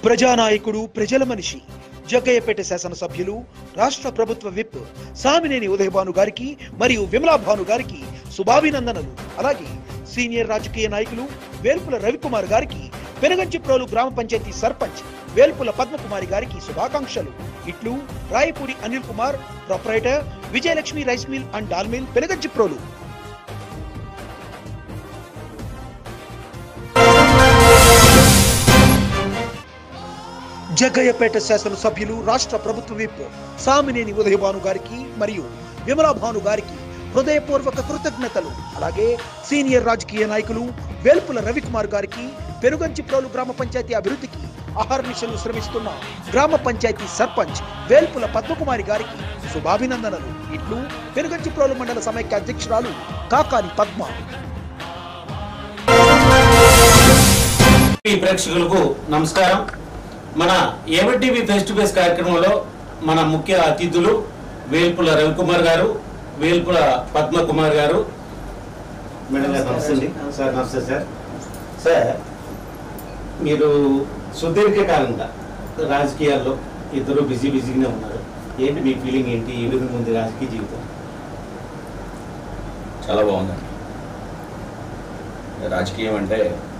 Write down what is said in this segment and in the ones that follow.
ప్రజానాయకుడు ప్రజల మనిషి జగ్గయ్యపేట శాసనసభ్యులు రాష్ట్ర ప్రభుత్వ విప్ సామినేని ఉదయభాను గారికి మరియు విమలా భాను గారికి శుభాభినందనలు అలాగే సీనియర్ రాజకీయ నాయకులు వేల్పుల రవికుమార్ గారికి పెనగంచిప్రోలు గ్రామ పంచాయతీ సర్పంచ్ వేల్పుల పద్మకుమారి గారికి శుభాకాంక్షలు ఇట్లు Rayapudi Anil Kumar proprietor Vijayalakshmi rice mill and dal mill Penuganchiprolu Jaggayyapeta శాసనసభ్యులు రాష్ట్ర ప్రభుత్వ విప్ సామినేని ఉదయభాను గారికి మరియు విమలా భాను గారికి హృదయపూర్వక కృతజ్ఞతలు అలాగే సీనియర్ రాజకీయ నాయకులు వేల్పుల రవికుమార్ గారికి పెనుగంచిప్రోలు గ్రామ పంచాయతీ అభివృద్ధికి అహర్నిశలు శ్రమిస్తున్న గ్రామ పంచాయతీ సర్పంచ్ వేల్పుల పద్మకుమారి గారికి శుభాభినందనలు ఇట్లు పెనుగంచిప్రోలు మండల సమైక్య అధ్యక్షురాలు కాకాని పద్మ ఈ ప్రేక్షకులకు నమస్కారం మన ఏవటీవీ ఫేస్ టు ఫేస్ కార్యక్రమంలో మన ముఖ్య అతిథులు వేల్పుల రవికుమార్ గారు వేల్పుల పద్మకుమార్ గారు మేడం గారు నమస్తే అండి సార్ నమస్తే సార్ సార్ మీరు సుదీర్ఘకాలంగా రాజకీయాల్లో ఇద్దరు బిజీ బిజీగానే ఉన్నారు ఏంటి మీ ఫీలింగ్ ఏంటి ఏ విధంగా ఉంది రాజకీయ జీవితం చాలా బాగుందండి రాజకీయం అంటే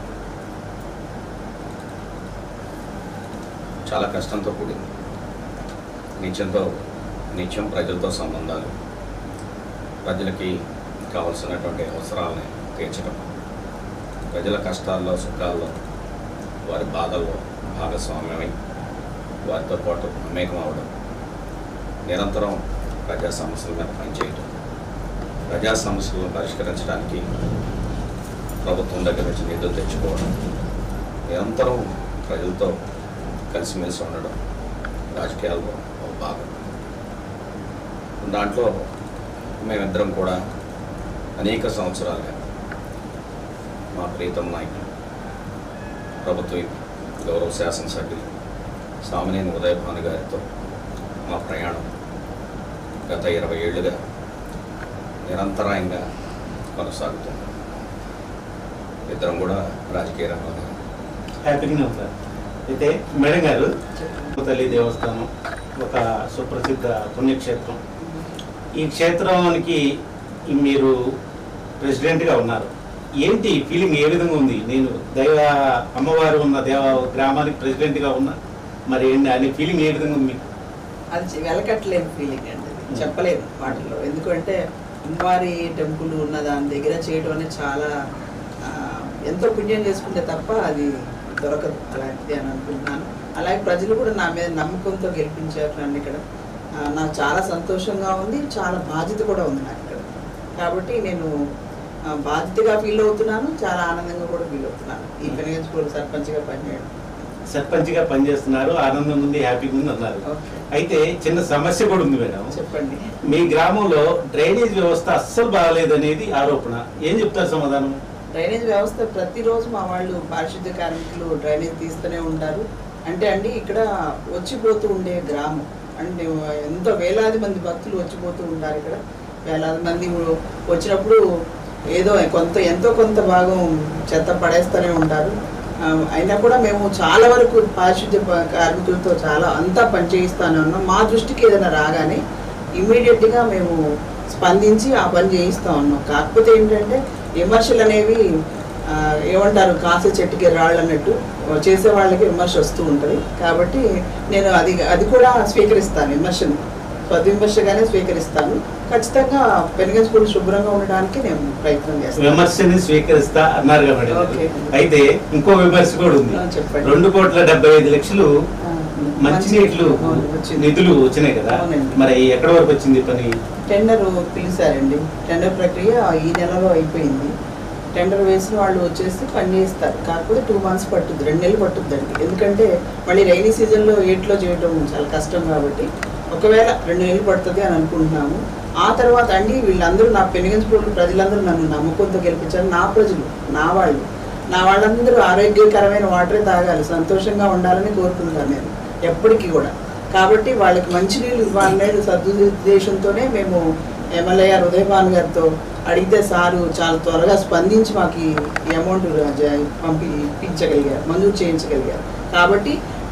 చాలా కష్టంతో కూడింది నిత్యంతో నిత్యం ప్రజలతో సంబంధాలు ప్రజలకి కావలసినటువంటి అవసరాలని తీర్చడం ప్రజల కష్టాల్లో సుఖాల్లో వారి బాధల్లో భాగస్వామ్యమై వారితో పాటు మమేకం అవడం నిరంతరం ప్రజా సమస్యల మీద పనిచేయడం ప్రజా సమస్యలను పరిష్కరించడానికి ప్రభుత్వం దగ్గర నుంచి నిధులు తెచ్చుకోవడం నిరంతరం ప్రజలతో కలిసిమెలిసి ఉండడం రాజకీయాల్లో ఒక భాగం దాంట్లో మేమిద్దరం కూడా అనేక సంవత్సరాలుగా మా ప్రీతం నాయకులు ప్రభుత్వ గౌరవ శాసనసభ్యులు సామినేని ఉదయభాను గారితో మా ప్రయాణం గత ఇరవై ఏళ్ళుగా నిరంతరాయంగా కొనసాగుతుంది ఇద్దరం కూడా రాజకీయ రంగంలో హ్యాపీగానే ఉంటారు అయితే మేడం గారు తల్లి దేవస్థానం ఒక సుప్రసిద్ధ పుణ్యక్షేత్రం ఈ క్షేత్రానికి మీరు ప్రెసిడెంట్గా ఉన్నారు ఏంటి ఫీలింగ్ ఏ విధంగా ఉంది నేను దైవ అమ్మవారు ఉన్న దేవ గ్రామానికి ప్రెసిడెంట్గా ఉన్నా మరి ఏంటి అనే ఫీలింగ్ ఏ విధంగా ఉంది మీకు అది చె- వెలకట్టలేని ఫీలింగ్ అండి అది చెప్పలేను వాటిలో ఎందుకంటే అమ్మవారి టెంపుల్ ఉన్న దాని దగ్గర చేయడం అనేది చాలా ఆ, ఎంతో పుణ్యం చేసుకుంటే తప్ప అది దొరకదు అలాంటిది అని అనుకుంటున్నాను అలాగే ప్రజలు కూడా నా మీద నమ్మకంతో గెలిపించారు నన్ను ఇక్కడ ఆ, నాకు చాలా సంతోషంగా ఉంది చాలా బాధ్యత కూడా ఉంది నాకు ఇక్కడ కాబట్టి నేను ఆ, బాధ్యతగా ఫీల్ అవుతున్నాను చాలా ఆనందంగా కూడా ఫీల్ అవుతున్నాను ఈ పెనగంచుకోలు సర్పంచ్గా పనిచేయడం సర్పంచ్గా పనిచేస్తున్నారు ఆనందం ఉంది హ్యాపీగా ఉంది అన్నారు ఓకే అయితే చిన్న సమస్య కూడా ఉంది మేడం చెప్పండి మీ గ్రామంలో డ్రైనేజ్ వ్యవస్థ అస్సలు బాగాలేదనేది ఆరోపణ ఏం చెప్తారు సమాధానం డ్రైనేజ్ వ్యవస్థ ప్రతిరోజు మా వాళ్ళు పారిశుద్ధ్య కార్మికులు డ్రైనేజ్ తీస్తూనే ఉంటారు అంటే అండి ఇక్కడ వచ్చిపోతూ ఉండే గ్రామం అంటే ఎంతో వేలాది మంది భక్తులు వచ్చిపోతూ ఉంటారు ఇక్కడ వేలాది మంది వచ్చినప్పుడు ఏదో కొంత ఎంతో కొంత భాగం చెత్త పడేస్తూనే ఉంటారు ఆ, అయినా కూడా మేము చాలా వరకు పారిశుద్ధ్య ప- కార్మికులతో చాలా అంతా పని చేయిస్తానే ఉన్నాం మా దృష్టికి ఏదైనా రాగానే ఇమీడియట్గా మేము స్పందించి ఆ పని చేయిస్తా ఉన్నాం కాకపోతే ఏంటంటే విమర్శలు అనేవి ఆ, ఏమంటారు కాసే చెట్టుకి రాళ్ళు అన్నట్టు చేసే వాళ్ళకి విమర్శ వస్తూ ఉంటుంది కాబట్టి నేను అది అది కూడా స్వీకరిస్తాను విమర్శను స్వవిమర్శగానే స్వీకరిస్తాను ఖచ్చితంగా పెనుగన్ స్కూల్ శుభ్రంగా ఉండడానికి నేను ప్రయత్నం చేస్తాను విమర్శని స్వీకరిస్తా అన్నారు కదా మేడం ఓకే. అయితే ఇంకో విమర్శ కూడా ఉంది ఆ, చెప్పండి. రెండు కోట్ల డెబ్బై ఐదు లక్షలు ఆ, మంచినీళ్ళు అవును, వచ్చింది. నిధులు వచ్చినాయి కదా అవునండి. మరి ఎక్కడి వరకు వచ్చింది పని టెండర్ పిలిచారండి టెండర్ ప్రక్రియ ఈ నెలలో అయిపోయింది టెండర్ వేసిన వాళ్ళు వచ్చేసి పని చేస్తారు కాకపోతే టూ మంత్స్ పట్టుద్ది రెండు నెలలు పట్టుద్దండి ఎందుకంటే మళ్ళీ రైనీ సీజన్లో ఏట్లో చేయడం చాలా కష్టం కాబట్టి ఒకవేళ రెండు నెలలు పడుతుంది అని అనుకుంటున్నాము ఆ తర్వాత అండి వీళ్ళందరూ నా పెనుగంచుకోవడం ప్రజలందరూ నన్ను నమ్మకంతో గెలిపించారు నా ప్రజలు నా వాళ్ళు నా వాళ్ళందరూ ఆరోగ్యకరమైన వాటరే తాగాలి సంతోషంగా ఉండాలని కోరుకుంటున్నాను నేను ఎప్పటికీ కూడా కాబట్టి వాళ్ళకి మంచినీళ్ళు ఇవ్వాలనేది సదుద్దేశంతోనే మేము ఎమ్మెల్యే గారు ఉదయభాన్ గారితో అడిగితే సారు చాలా త్వరగా స్పందించి మాకు ఈ అమౌంట్ పంపి ఇప్పించగలిగారు మంజూరు చేయించగలిగారు కాబట్టి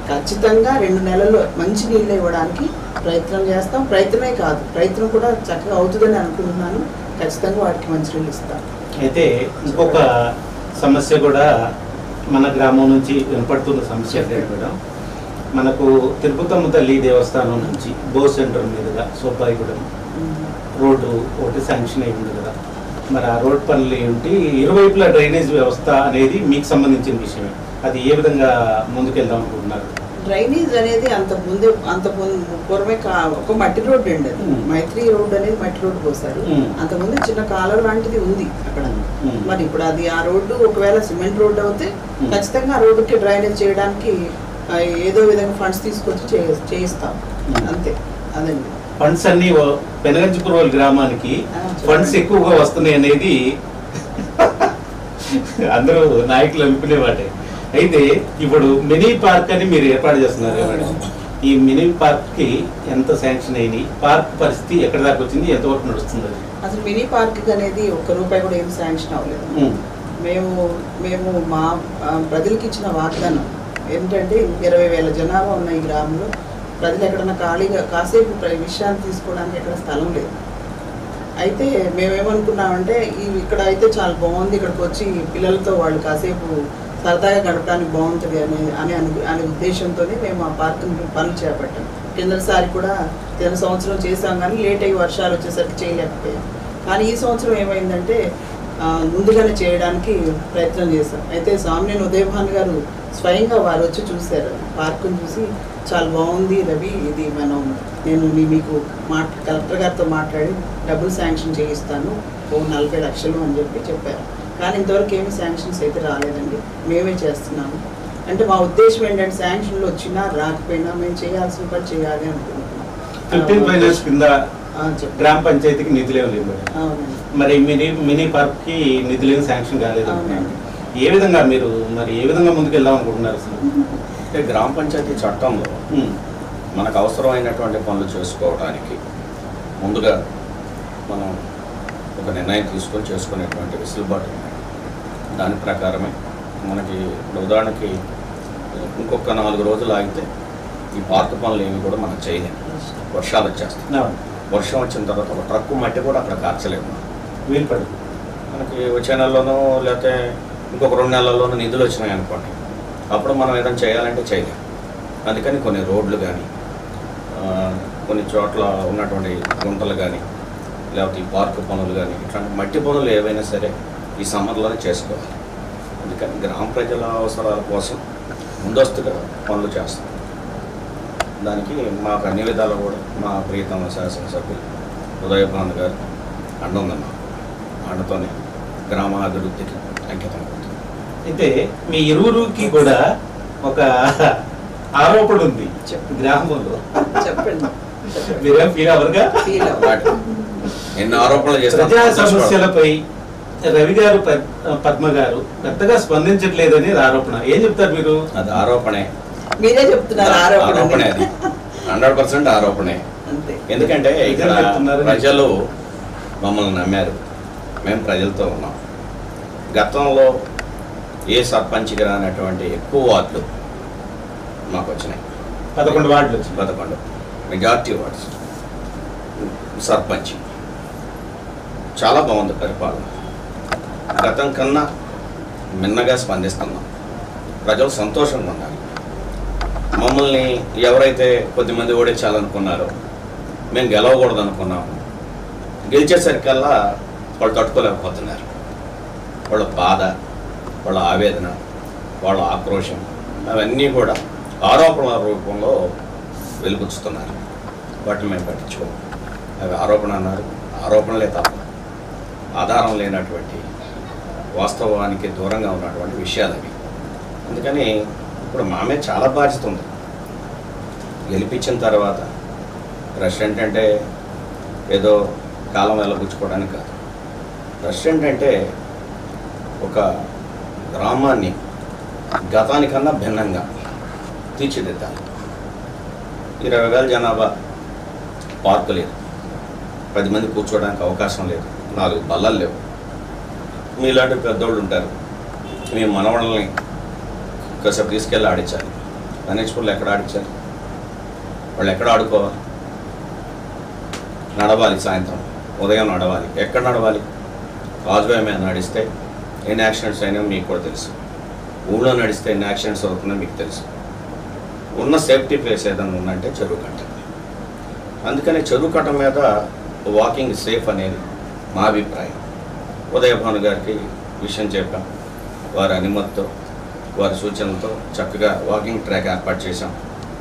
ఖచ్చితంగా రెండు నెలల్లో మంచి నీళ్ళు ఇవ్వడానికి ప్రయత్నం చేస్తాం ప్రయత్నమే కాదు ప్రయత్నం కూడా చక్కగా అవుతుందని అనుకుంటున్నాను ఖచ్చితంగా వాటికి మంచి నీళ్ళు ఇస్తాం అయితే ఇంకొక సమస్య కూడా మన గ్రామం నుంచి వినపడుతున్న సమస్య ఏంటంటే మేడం మనకు తిరుపతమ్మ తల్లి దేవస్థానం నుంచి బో సెంటర్ మీదుగా సోపాయిగూడెం రోడ్డు ఒకటి శాంక్షన్ అయి ఉంది కదా మరి ఆ రోడ్ పనులు ఏంటి ఇరువైపులా డ్రైనేజ్ వ్యవస్థ అనేది మీకు సంబంధించిన విషయమే అది ఏ విధంగా ముందుకెళ్దాం అనుకుంటున్నారు డ్రైనేజ్ అనేది అంత ముందే అంత ముందు పూర్వమే కా ఒక మట్టి రోడ్డు అండి అది మ్మ్. మైత్రి రోడ్డు అనేది మట్టి రోడ్డు పోసారు మ్మ్. అంత ముందు చిన్న కాలువ లాంటిది ఉంది అక్కడ మ్మ్. మరి ఇప్పుడు అది ఆ రోడ్డు ఒకవేళ సిమెంట్ రోడ్డు అవుతే మ్మ్. ఖచ్చితంగా ఆ రోడ్డుకి డ్రైనేజ్ చేయడానికి ఆ, ఏదో విధంగా ఫండ్స్ తీసుకొచ్చి చేయ- చేయిస్తాం మ్మ్. అంతే అదండి ఫండ్స్ అన్ని పెనగంచిపురవల్ గ్రామానికి ఆ, చెప్పండి. ఫండ్స్ ఎక్కువగా వస్తున్నాయి అనేది అందరూ నాయకులు అనుకునే వాటే అయితే ఇప్పుడు మినీ పార్క్ అని మీరు ఏర్పాటు చేస్తున్నారు కదా మేడం ఈ మినీ పార్క్ కి ఎంత శాంక్షన్ అయింది పార్క్ పరిస్థితి ఎక్కడ దాకా వచ్చింది ఎంతవరకు నడుస్తుంది అది? అసలు మినీ పార్క్ అనేది ఒక్క రూపాయి కూడా ఏం శాంక్షన్ అవ్వలేదు ఉమ్, మేము మేము మా ఆ, ప్రజలకు ఇచ్చిన వాగ్దానం ఏంటంటే ఇరవై వేల జనాభా ఉన్న ఈ గ్రామంలో ప్రజలు ఎక్కడన్నా ఖాళీగా కాసేపు ప్ర- విశ్రాంతి తీసుకోవడానికి ఎక్కడ స్థలం లేదు అయితే మేమేమనుకున్నామంటే ఈ ఇక్కడ అయితే చాలా బాగుంది ఇక్కడికి వచ్చి పిల్లలతో వాళ్ళు కాసేపు సరదాగా గడపడానికి బాగుంటుంది అనే అనే అను- అనే ఉద్దేశంతోనే మేము ఆ పార్క్ పనులు చేపట్టాం కిందసారి కూడా కింద సంవత్సరం చేసాం కానీ లేట్ అయ్యి వర్షాలు వచ్చేసరికి చేయలేకపోయాం కానీ ఈ సంవత్సరం ఏమైందంటే ఆ, ముందుగానే చేయడానికి ప్రయత్నం చేశాం అయితే స్వామినేని ఉదయభాన్ గారు స్వయంగా వారు వచ్చి చూశారు పార్కును చూసి చాలా బాగుంది రవి ఇది మనం నేను మీ- మీకు మాట కలెక్టర్ గారితో మాట్లాడి డబ్బులు శాంక్షన్ చేయిస్తాను ఓ నలభై లక్షలు అని చెప్పి చెప్పారు కానీ ఇంతవరకు ఏమి శాంక్షన్స్ అయితే రాలేదండి మేమే చేస్తున్నాము అంటే మా ఉద్దేశం ఏంటంటే శాంక్షన్లు వచ్చినా రాకపోయినా మేము చేయాల్సిన పని చేయాలి ఫిఫ్టీన్ అనుకుంటున్నాం ఫైనాన్స్ కింద ఆ, చెప్పండి గ్రామ పంచాయతీకి నిధులు ఏమి లేవు మేడం అవునండి మరి మినీ మినీ పార్క్ కి నిధులు ఏమి శాంక్షన్ కాలేదు అవునండి. ఏ విధంగా మీరు మరి ఏ విధంగా ముందుకెళ్దాం అనుకుంటున్నారు అసలు అంటే గ్రామ పంచాయతీ చట్టంలో ఉమ్, మనకు అవసరమైనటువంటి పనులు చేసుకోవడానికి ముందుగా మనం ఒక నిర్ణయం తీసుకొని చేసుకునేటువంటి వెసులుబాటు ఉంది దాని ప్రకారమే మనకి ఇప్పుడు ఉదాహరణకి ఇంకొక నాలుగు రోజులు ఆగితే ఈ పార్క్ పనులు ఏమి కూడా మనం చేయలేము వర్షాలు వచ్చేస్తాయి అవును. వర్షం వచ్చిన తర్వాత ఒక ట్రక్కు మట్టి కూడా అక్కడ కార్చలేము మనం. వీలు పడదు మనకి వచ్చే నెలలోనో లేకపోతే ఇంకొక రెండు నెలల్లోనూ నిధులు వచ్చినాయి అనుకోండి అప్పుడు మనం ఏదైనా చేయాలంటే చేయలేం అందుకని కొన్ని రోడ్లు కానీ కొన్ని చోట్ల ఉన్నటువంటి గుంటలు కానీ లేకపోతే ఈ పార్కు పనులు కానీ ఇట్లాంటి మట్టి పనులు ఏవైనా సరే ఈ సమ్మర్లోనే చేసుకోవాలి అందుకని గ్రామ ప్రజల అవసరాల కోసం ముందస్తుగా పనులు చేస్తాం దానికి మాకు అన్ని విధాలు కూడా మా ప్రియతమ శాసనసభ్యులు ఉదయభాను గారు అండ ఉందన్న అండతోనే గ్రామ అభివృద్ధికి అంకితం అవుతుంది అయితే మీ ఇరువురికి కూడా ఒక ఆరోపణ ఉంది చెప్పు. గ్రామంలో చెప్పండి మీరేం ఫీల్ అవర్గా ఫీల్ వాటి- ఎన్ని ఆరోపణలు చేస్తాం ప్రజా సమస్యలపై రవి గారు పద్- పద్మ గారు పెద్దగా స్పందించట్లేదని ఆరోపణ ఏం చెప్తారు మీరు అది ఆరోపణే మీరే చెప్తున్నారు ఆరోపణే ఆరోపణ అది హండ్రెడ్ పర్సెంట్ ఆరోపణే అంతే ఎందుకంటే ఇక్కడ ప్రజలు చెప్తున్నారు. ప్రజలు మమ్మల్ని నమ్మారు మేము ప్రజలతో ఉన్నాం గతంలో ఏ సర్పంచ్కి రానటువంటి ఎక్కువ వార్డులు మాకు వచ్చినాయి పదకొండు వార్డులు వచ్చింది పదకొండు మెజార్టీ వార్డ్స్ సర్పంచ్ చాలా బాగుంది పరిపాలన గతం కన్నా మిన్నగా స్పందిస్తున్నాం ప్రజలు సంతోషంగా ఉన్నారు మమ్మల్ని ఎవరైతే కొద్దిమంది ఓడించాలనుకున్నారో మేము గెలవకూడదు అనుకున్నాము గెలిచేసరికల్లా వాళ్ళు తట్టుకోలేకపోతున్నారు వాళ్ళ బాధ వాళ్ళ ఆవేదన వాళ్ళ ఆక్రోషం అవన్నీ కూడా ఆరోపణల రూపంలో వెలుగుచ్చుతున్నారు వాటిని మేము పట్టించుకోము అవి ఆరోపణ అన్నారు ఆరోపణలే తప్ప ఆధారం లేనటువంటి వాస్తవానికి దూరంగా ఉన్నటువంటి విషయాలు అవి అందుకని ఇప్పుడు మా మీద చాలా బాధ్యత ఉంది గెలిపించిన తర్వాత ప్రెసిడెంట్ అంటే ఏదో కాలం వెళ్ళబుచ్చుకోవడానికి కాదు ప్రెసిడెంట్ అంటే ఒక గ్రామాన్ని గతానికన్నా భిన్నంగా తీర్చిదిద్దాలి ఇరవై వేల జనాభా పార్కు లేదు పది మంది కూర్చోవడానికి అవకాశం లేదు నాలుగు బల్లలు లేవు మీలాంటి పెద్దోళ్ళు ఉంటారు మీ మనవళ్ళని కాసేపు తీసుకెళ్ళి ఆడించాలి గణేష్పూర్లో ఎక్కడ ఆడించారు వాళ్ళు ఎక్కడ ఆడుకోవాలి నడవాలి సాయంత్రం ఉదయం నడవాలి ఎక్కడ నడవాలి కాజ్వే మీద నడిస్తే ఎన్ని యాక్సిడెంట్స్ అయినా మీకు కూడా తెలుసు ఊళ్ళో నడిస్తే ఎన్ని యాక్సిడెంట్స్ అవుతుందో మీకు తెలుసు ఉన్న సేఫ్టీ ప్లేస్ ఏదైనా ఉందంటే చెరువు కట్ట అందుకని చెరువు కట్ట మీద వాకింగ్ సేఫ్ అనేది మా అభిప్రాయం ఉదయభాను గారికి విషయం చెప్పాం వారి అనుమతితో వారి సూచనలతో చక్కగా వాకింగ్ ట్రాక్ ఏర్పాటు చేశాం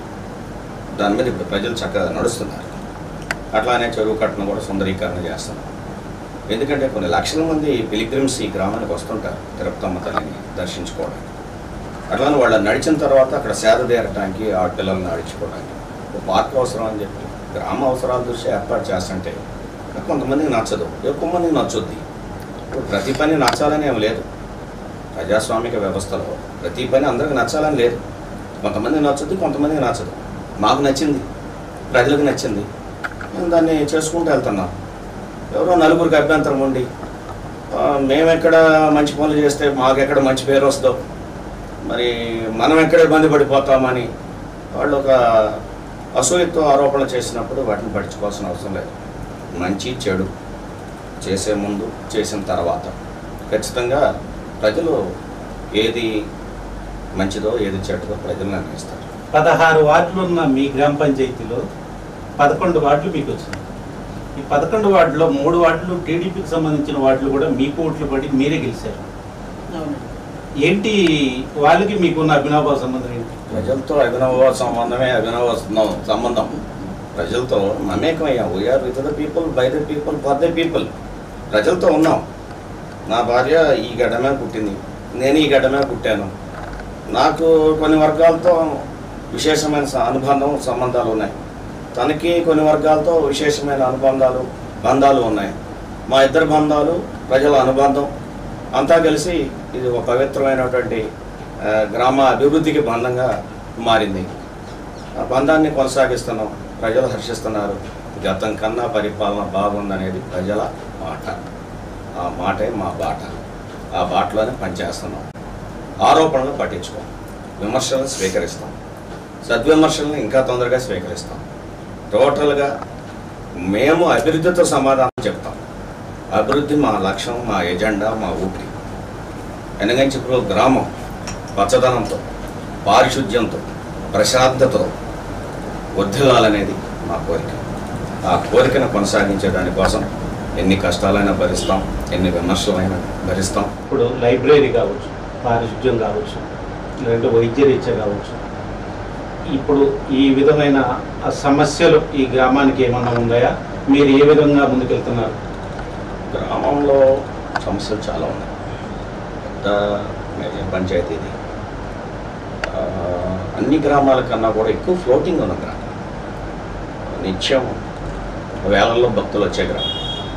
దాని మీద ఇప్పుడు ప్రజలు చక్కగా నడుస్తున్నారు అట్లానే చెరువు కట్టను కూడా సుందరీకరణ చేస్తాం ఎందుకంటే కొన్ని లక్షల మంది పిలిగ్రిమ్స్ ఈ గ్రామానికి వస్తుంటారు తిరుపతమ్మ తల్లిని దర్శించుకోవడానికి అట్లానే వాళ్ళు నడిచిన తర్వాత అక్కడ సేద తీరటానికి ఆ పిల్లల్ని నడుచుకోవడానికి ఒక పార్క్ అవసరం అని చెప్పి గ్రామ అవసరాల దృష్ట్యా ఏర్పాటు చేస్తుంటే కొంతమందికి నచ్చదు ఎక్కువ మందికి నచ్చుద్ది ఇప్పుడు ప్రతి పని నచ్చాలని ఏం లేదు ప్రజాస్వామిక వ్యవస్థలో ప్రతి పని అందరికి నచ్చాలని లేదు కొంతమందికి నచ్చుద్ది కొంతమందికి నచ్చదు మాకు నచ్చింది ప్రజలకు నచ్చింది మేము దాన్ని చేసుకుంటూ వెళ్తున్నాం ఎవరో నలుగురికి అభ్యంతరం ఉండి ఆ, మేమెక్కడ మంచి పనులు చేస్తే మాకెక్కడ మంచి పేరు వస్తుందో మరి మనం ఎక్కడ ఇబ్బంది పడిపోతామని వాళ్ళు ఒక అసూయతో ఆరోపణలు చేసినప్పుడు వాటిని పట్టించుకోవాల్సిన అవసరం లేదు మంచి చెడు చేసే ముందు చేసిన తర్వాత ఖచ్చితంగా ప్రజలు ఏది మంచిదో ఏది చెడ్డదో ప్రజలు నిర్ణయిస్తారు పదహారు వార్డులు ఉన్న మీ గ్రామ పంచాయతీలో పదకొండు వార్డులు మీకు వచ్చినాయి ఈ పదకొండు వార్డులో మూడు వార్డులు టీడీపీకి సంబంధించిన వార్డులు కూడా మీకు ఓట్లు పడి మీరే గెలిచారు అవునండి ఏంటి వాళ్ళకి మీకున్న అభినవ సంబంధం ఏంటి ప్రజలతో అభినవ సంబంధమే అభినవ సం- సంబంధం ప్రజలతో మమేకమయ్యాం we are with the people by the people for the people ప్రజలతో ఉన్నాం నా భార్య ఈ గడ్డమే పుట్టింది నేను ఈ గడ్డమే పుట్టాను నాకు కొన్ని వర్గాలతో విశేషమైన స- అనుబంధం సంబంధాలు ఉన్నాయి తనకి కొన్ని వర్గాలతో విశేషమైన అనుబంధాలు బంధాలు ఉన్నాయి మా ఇద్దరి బంధాలు ప్రజల అనుబంధం అంతా కలిసి ఇది ఒక పవిత్రమైనటువంటి ఆ, గ్రామ అభివృద్ధికి బంధంగా మారింది ఆ బంధాన్ని కొనసాగిస్తున్నాం ప్రజలు హర్షిస్తున్నారు గతం కన్నా పరిపాలన బాగుందనేది ప్రజల మాట ఆ మాటే మా బాట ఆ బాటలోనే పనిచేస్తున్నాం ఆరోపణలు పట్టించుకోం విమర్శలను స్వీకరిస్తాం సద్విమర్శలను ఇంకా తొందరగా స్వీకరిస్తాం టోటల్గా మేము అభివృద్ధితో సమాధానం చెప్తాం అభివృద్ధి మా లక్ష్యం మా ఎజెండా మా ఊపిరి ఎనగంచిపురం గ్రామం పచ్చదనంతో పారిశుద్ధ్యంతో ప్రశాంతతో వర్ధిల్లాలనేది మా కోరిక ఆ కోరికను కొనసాగించే దానికోసం ఎన్ని కష్టాలైనా భరిస్తాం ఎన్ని విమర్శలైనా భరిస్తాం ఇప్పుడు లైబ్రరీ కావచ్చు పారిశుద్ధ్యం కావచ్చు లేదంటే వైద్య రీత్యా కావచ్చు ఇప్పుడు ఈ విధమైన ఆ సమస్యలు ఈ గ్రామానికి ఏమన్నా ఉన్నాయా మీరు ఏ విధంగా ముందుకెళ్తున్నారు గ్రామంలో సమస్యలు చాలా ఉన్నాయి పెద్ద మేజర్ పంచాయతీ ఇది ఆ, అన్ని గ్రామాల కన్నా కూడా ఎక్కువ ఫ్లోటింగ్ ఉన్న గ్రామం నిత్యం వేలల్లో భక్తులు వచ్చే గ్రామం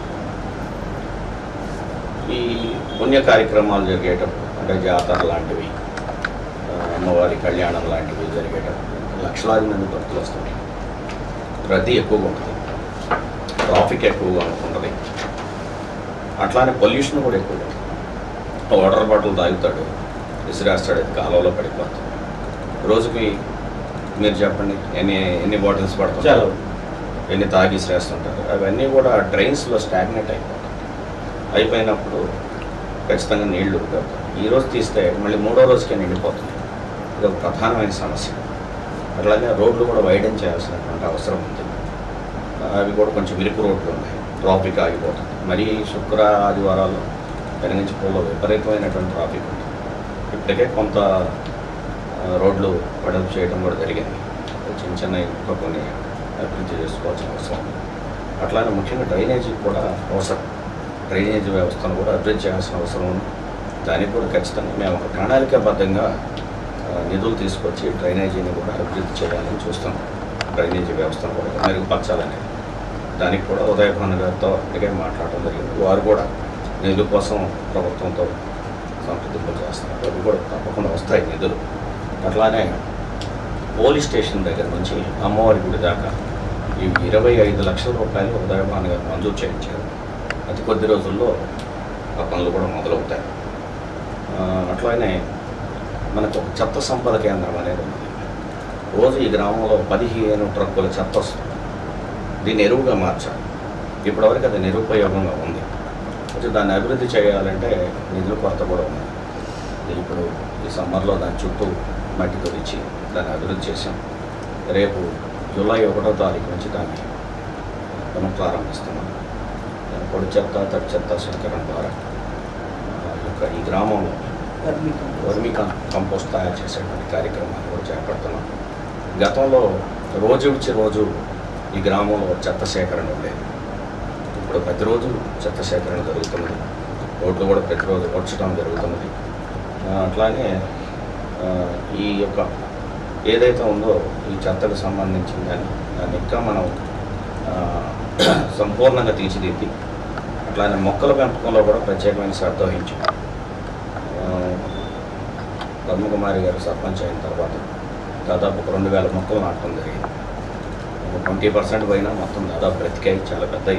ఈ పుణ్య కార్యక్రమాలు జరిగేటప్పుడు అంటే జాతర లాంటివి ఆ, అమ్మవారి కళ్యాణం లాంటివి జరిగేటప్పుడు లక్షలాది మంది భక్తులు వస్తుంటారు రద్దీ ఎక్కువగా ఉంటుంది ట్రాఫిక్ ఎక్కువగా ఉంటుంది అట్లానే పొల్యూషన్ కూడా ఎక్కువ ఉంటుంది వాటర్ బాటిల్ తాగుతాడు విసిరేస్తాడు అది కాలువలో పడిపోతాడు రోజుకి మీరు చెప్పండి ఎన్ని ఎన్ని బాటిల్స్ చాలా పడతారు ఎన్ని తాగి విసిరేస్తుంటారు అవన్నీ కూడా డ్రైన్స్లో స్టాగ్నెట్ అయిపోతాయి అయిపోయినప్పుడు ఖచ్చితంగా నీళ్లు ఉడకవుతాయి. ఈ రోజు తీస్తే మళ్ళీ మూడో రోజుకే నిండిపోతుంది ఇది ఒక ప్రధానమైన సమస్య అట్లాగే రోడ్లు కూడా వైడెన్ చేయాల్సినటువంటి అవసరం ఉంది అవి కూడా కొంచెం ఇరుకు రోడ్లు ఉన్నాయి ట్రాఫిక్ ఆగిపోతుంది మరి శుక్ర ఆదివారాల్లో పెనగించిపోలో విపరీతమైనటువంటి ట్రాఫిక్ ఉంది ఇప్పటికే కొంత ఆ, రోడ్లు వెడల్పు చేయడం కూడా జరిగింది చిన్న చిన్న ఇంకా కొన్ని అభివృద్ధి చేసుకోవాల్సిన అవసరం ఉంది అట్లానే ముఖ్యంగా డ్రైనేజీ కూడా అవసరం డ్రైనేజీ వ్యవస్థను కూడా అభివృద్ధి చేయాల్సిన అవసరం ఉంది దానికి కూడా ఖచ్చితంగా మేము ఒక ప్రణాళికాబద్ధంగా ఆ, నిధులు తీసుకొచ్చి డ్రైనేజీని కూడా అభివృద్ధి చేయాలని చూస్తున్నాం డ్రైనేజీ వ్యవస్థను కూడా మెరుగుపరచాలని దానికి కూడా ఉదయభాను గారితో ఇప్పటికే మాట్లాడడం జరిగింది వారు కూడా నిధుల కోసం ప్రభుత్వంతో సంప్రదింపులు చేస్తున్నారు అవి కూడా తప్పకుండా వస్తాయి నిధులు అట్లానే పోలీస్ స్టేషన్ దగ్గర నుంచి అమ్మవారి గుడి దాకా ఈ ఇరవై ఐదు లక్షల రూపాయలు ఉదయభాను గారు మంజూరు చేయించారు అతి కొద్ది రోజుల్లో ఆ పనులు కూడా మొదలవుతాయి ఆ, అట్లానే మనకు ఒక చెత్త సంపద కేంద్రం అనేది ఉంది రోజు ఈ గ్రామంలో పదిహేను ట్రక్కుల చెత్త వస్తుంది దీన్ని ఎరువుగా మార్చాలి ఇప్పటివరకు అది నిరుపయోగంగా ఉంది కొంచెం దాన్ని అభివృద్ధి చేయాలంటే నిధుల కొరత కూడా ఉంది ఇది ఇప్పుడు ఈ సమ్మర్లో దాని చుట్టూ మట్టి తొలిచి దాన్ని అభివృద్ధి చేసాం రేపు జూలై ఒకటో తారీఖు నుంచి దాన్ని పునః ప్రారంభిస్తున్నాం దాని పొడి చెత్త తడి చెత్త సేకరణ ద్వారా ఆ, ఈ యొక్క ఈ గ్రామంలో vermi compost. Vermi com- compost తయారు చేసేటువంటి కార్యక్రమాన్ని కూడా చేపడుతున్నాం గతంలో రోజు విడిచి రోజు ఈ గ్రామంలో చెత్త సేకరణ ఉండేది ఇప్పుడు ప్రతిరోజు చెత్త సేకరణ జరుగుతున్నది రోడ్లు కూడా ప్రతిరోజు వచ్చడం జరుగుతున్నది ఆ, అట్లానే ఆ, ఈ యొక్క ఏదైతే ఉందో ఈ చెత్తకు సంబంధించిన దాన్ని దాన్ని ఇంకా మనం ఆ, సంపూర్ణంగా తీర్చిదిద్ది అట్లానే మొక్కల పెంపకంలో కూడా ప్రత్యేకమైన శ్రద్ధ వహించాం ఆ, బ్రహ్మకుమారి గారు సర్పంచ్ అయిన తర్వాత దాదాపు ఒక రెండు వేల మొక్కలు నాటడం జరిగింది ట్వంటీ పర్సెంట్ పైన మొత్తం దాదాపు బ్రతికాయి చాలా పెద్దవి